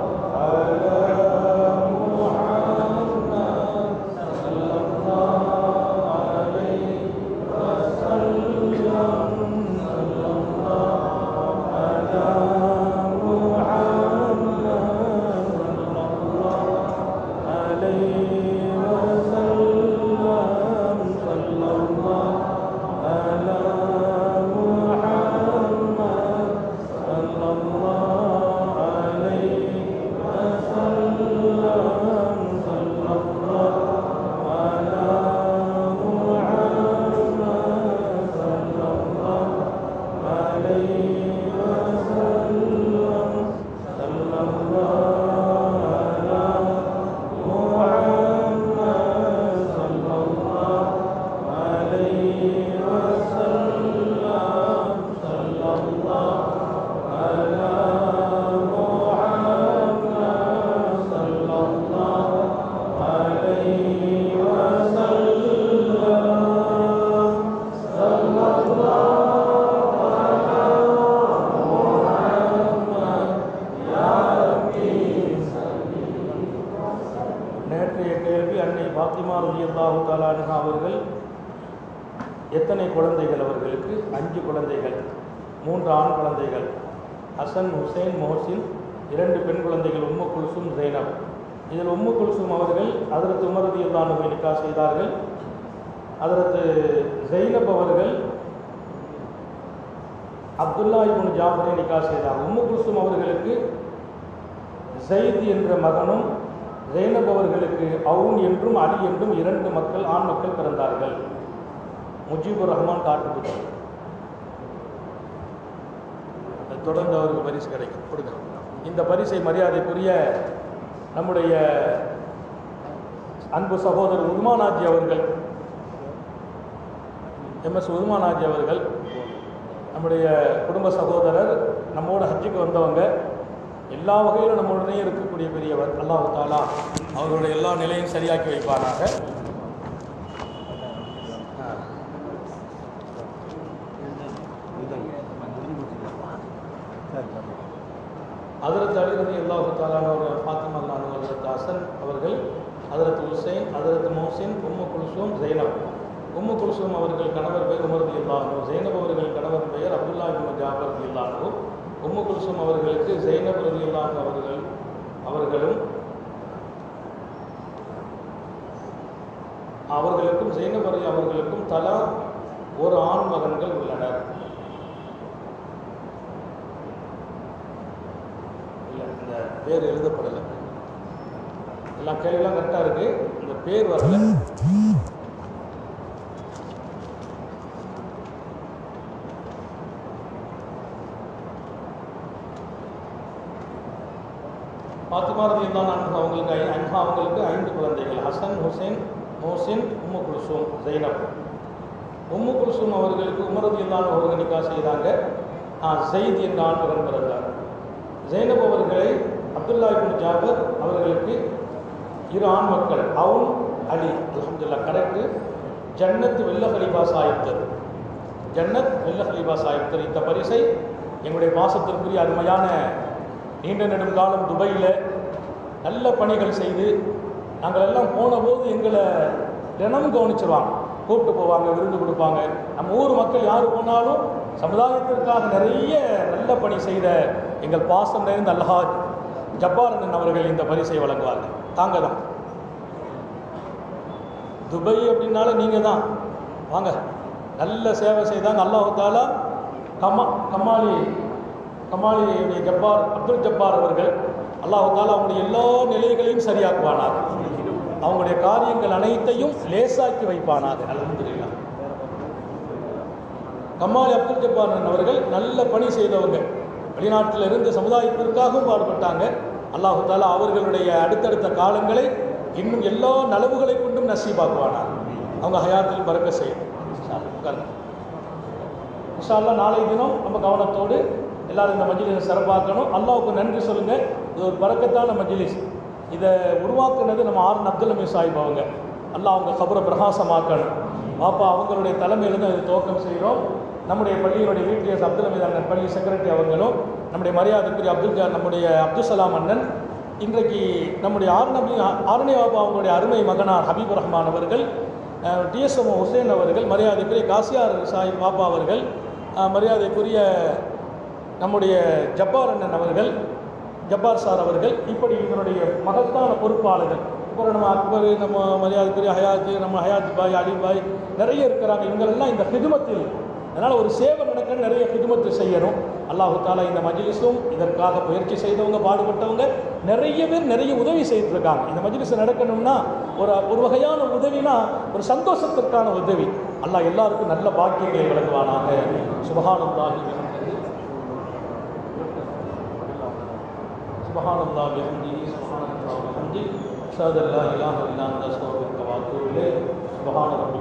صلى الله عليه وسلم அல்லாஹு தாலானுகா அவர்கள் எத்தனை குழந்தைகள் அவர்களுக்கு அஞ்சு குழந்தைகள் மூன்று ஆண் குழந்தைகள் ஹசன் ஹுசைன் மோஹசின் இரண்டு பெண் குழந்தைகள் உம்மு குல்சும் ஜெய்னப் இதில் உம்மு குல்சும் அவர்கள் அதற்கு உமரதி அல்லானுவை நிக்கா செய்தார்கள் அதற்கு ஜெய்னப் அவர்கள் அப்துல்லா இப்னு ஜாஃபரை நிக்கா செய்தார் உம்மு குல்சும் அவர்களுக்கு ஜெயித் என்ற மகனும் ஜெய்னப் அவர்களுக்கு அவுன் என்றும் அலி என்றும் இரண்டு மக்கள் ஆண் மக்கள் பிறந்தார்கள் முஜீபுர் ரஹ்மான் காட்டு புத்தகம் தொடர்ந்து அவருக்கு பரிசு கிடைக்கும் கொடுங்க இந்த பரிசை மரியாதைக்குரிய நம்முடைய அன்பு சகோதரர் உதுமானாஜி அவர்கள் எம்எஸ் உதுமானாஜி அவர்கள் நம்முடைய குடும்ப சகோதரர் நம்மோட ஹஜ்ஜுக்கு வந்தவங்க எல்லா வகையிலும் நம்முடனே இருக்கக்கூடிய பெரியவர் அல்லாஹ் தாலா அவர்களுடைய எல்லா நிலையும் சரியாக்கி வைப்பாராக அதரத் அலிரதி அல்லாஹு தாலானவர் ஃபாத்திமா அல்லானு ஹதரத் ஹசன் அவர்கள் ஹதரத் ஹுசைன் ஹதரத் மோசின் உம்மு குல்சூம் ஜெய்னப் உம்மு குல்சூம் அவர்கள் கணவர் பெயர் உமரது இல்லானு ஜெய்னப் அவர்கள் கணவர் பெயர் அப்துல்லா இப்னு ஜாபர் இல்லானு உம்மு குல்சூம் அவர்களுக்கு ஜெய்னப் ரதி இல்லானு அவர்கள் அவர்களும் அவர்களுக்கும் ஜெய்னப் அலி அவர்களுக்கும் தலா ஒரு ஆண் மகன்கள் உள்ளனர் இல்லை இந்த பேர் எழுதப்படலை எல்லாம் கேள்விலாம் கரெக்டாக இருக்கு இந்த பேர் வரல பாத்திமா ரதி தான் அவங்களுக்கு ஐ- அன்ஹா அவங்களுக்கு ஐந்து குழந்தைகள் ஹசன் ஹுசைன் மோசின் உம்மு குல்சூம் ஜெய்னப் உம்மு குல்சூம் அவர்களுக்கு உமரதி தான் அவர்கள் நிக்கா செய்தாங்க ஆ, ஜெயித் என்ற ஆண் மகன் பிறந்தார் ஜெய்னப் அவர்களை அப்துல்லா இப்னு ஜாபர் அவர்களுக்கு இரு ஆண் மக்கள் அவுன் அலி அல்ஹம்துலில்லாஹ் கரெக்டு ஜன்னத் வெள்ள ஹலிபா சாஹிப்தர் ஜன்னத் வெள்ள ஹலிபா சாஹிப்தர் இந்த பரிசை எங்களுடைய பாசத்திற்குரிய அருமையான நீண்ட நெடுங்காலம் துபையில் நல்ல பணிகள் செய்து நாங்கள் எல்லாம் போன போது எங்களை தினம் கவனிச்சிருவாங்க கூப்பிட்டு போவாங்க விருந்து கொடுப்பாங்க நம்ம ஊர் மக்கள் யார் போனாலும் சமுதாயத்திற்காக நிறைய நல்ல பணி செய்த எங்கள் பாசம் நிறைந்த அல்ஹாஜ் ஜப்பாரண்ணன் அவர்கள் இந்த பரிசை வழங்குவார்கள் தாங்க தான் துபை அப்படின்னாலே நீங்கள் தான் வாங்க நல்ல சேவை செய்தாங்க அல்லாஹு தாலா கமா கமாலி கமாலியுடைய ஜப்பார் அப்துல் ஜப்பார் அவர்கள் அல்லாஹு தாலா அவங்களுடைய எல்லா நிலைகளையும் சரியாக்குவானார் அவங்களுடைய காரியங்கள் அனைத்தையும் லேசாக்கி வைப்பானார் அல்ஹம்துலில்லாஹ் கமாலி அப்துல் ஜப்பார் அவர்கள் நல்ல பணி செய்தவங்க வெளிநாட்டில் இருந்து சமுதாயத்திற்காகவும் பாடுபட்டாங்க அல்லாஹு தாலா அவர்களுடைய அடுத்தடுத்த காலங்களை இன்னும் எல்லா நலவுகளை கொண்டும் நசீபாக்குவானார் அவங்க ஹயாத்தில் பறக்க செய்யும் இன்ஷால்லா நாளை தினம் நம்ம கவனத்தோடு எல்லாரும் இந்த மஜ்லிஸை சிறப்பாக்கணும் அல்லாவுக்கு நன்றி சொல்லுங்க இது ஒரு பறக்கத்தான மஜ்லிஸ் இதை உருவாக்குனது நம்ம ஆர்ன் அப்துல் அமீர் சாஹிப் அவங்க அல்லாஹ் அவங்க கபரை பிரகாசமாக்கணும் பாப்பா அவங்களுடைய தலைமையில தான் இது துவக்கம் செய்கிறோம் நம்முடைய பள்ளியினுடைய வீட்டில் அப்துல் அமீத் அண்ணன் பள்ளி செக்ரட்டரி அவங்களும் நம்முடைய மரியாதைக்குரிய அப்துல் ஜா நம்முடைய அப்துல் சலாம் அண்ணன் இன்றைக்கு நம்முடைய ஆர்நபி ஆரணி பாபா அவங்களுடைய அருமை மகனார் ஹபீப் ரஹ்மான் அவர்கள் டிஎஸ்எம் ஹுசேன் அவர்கள் மரியாதைக்குரிய காசியார் சாஹிப் பாப்பா அவர்கள் அஹ், மரியாதைக்குரிய நம்முடைய ஜப்பார் அண்ணன் அவர்கள் ஜப்பார் சார் அவர்கள் இப்படி இதனுடைய மகத்தான பொறுப்பாளர்கள் இப்போ நம்ம அக்பர் நம்ம மரியாதைக்குரிய ஹயாத் நம்ம ஹயாத் பாய் அலி பாய் நிறைய இருக்கிறாங்க இவங்களெல்லாம் இந்த ஹிதுமத்தில் அதனால் ஒரு சேவை நடக்க நிறைய ஹிதுமத்து செய்யணும் அல்லாஹு தாலா இந்த மஜ்லிஸும் இதற்காக முயற்சி செய்தவங்க பாடுபட்டவங்க நிறைய பேர் நிறைய உதவி செய்துட்டு இருக்காங்க இந்த மஜ்லிஸ் நடக்கணும்னா ஒரு ஒரு வகையான உதவினா ஒரு சந்தோஷத்திற்கான உதவி அல்லாஹ் எல்லாருக்கும் நல்ல பாக்கியங்களை வழங்குவானாக சுபஹானல்லாஹி பிஹம்திஹி சுபஹானல்லாஹி பிஹம்திஹி சுபஹானல்லாஹி பிஹம்திஹி அஷ்ஹது அல்லா இலாஹா இல்லா அன்த அஸ்தக்ஃபிருக்க வ அத்தூபு இலைக் சுபஹான ரப்பி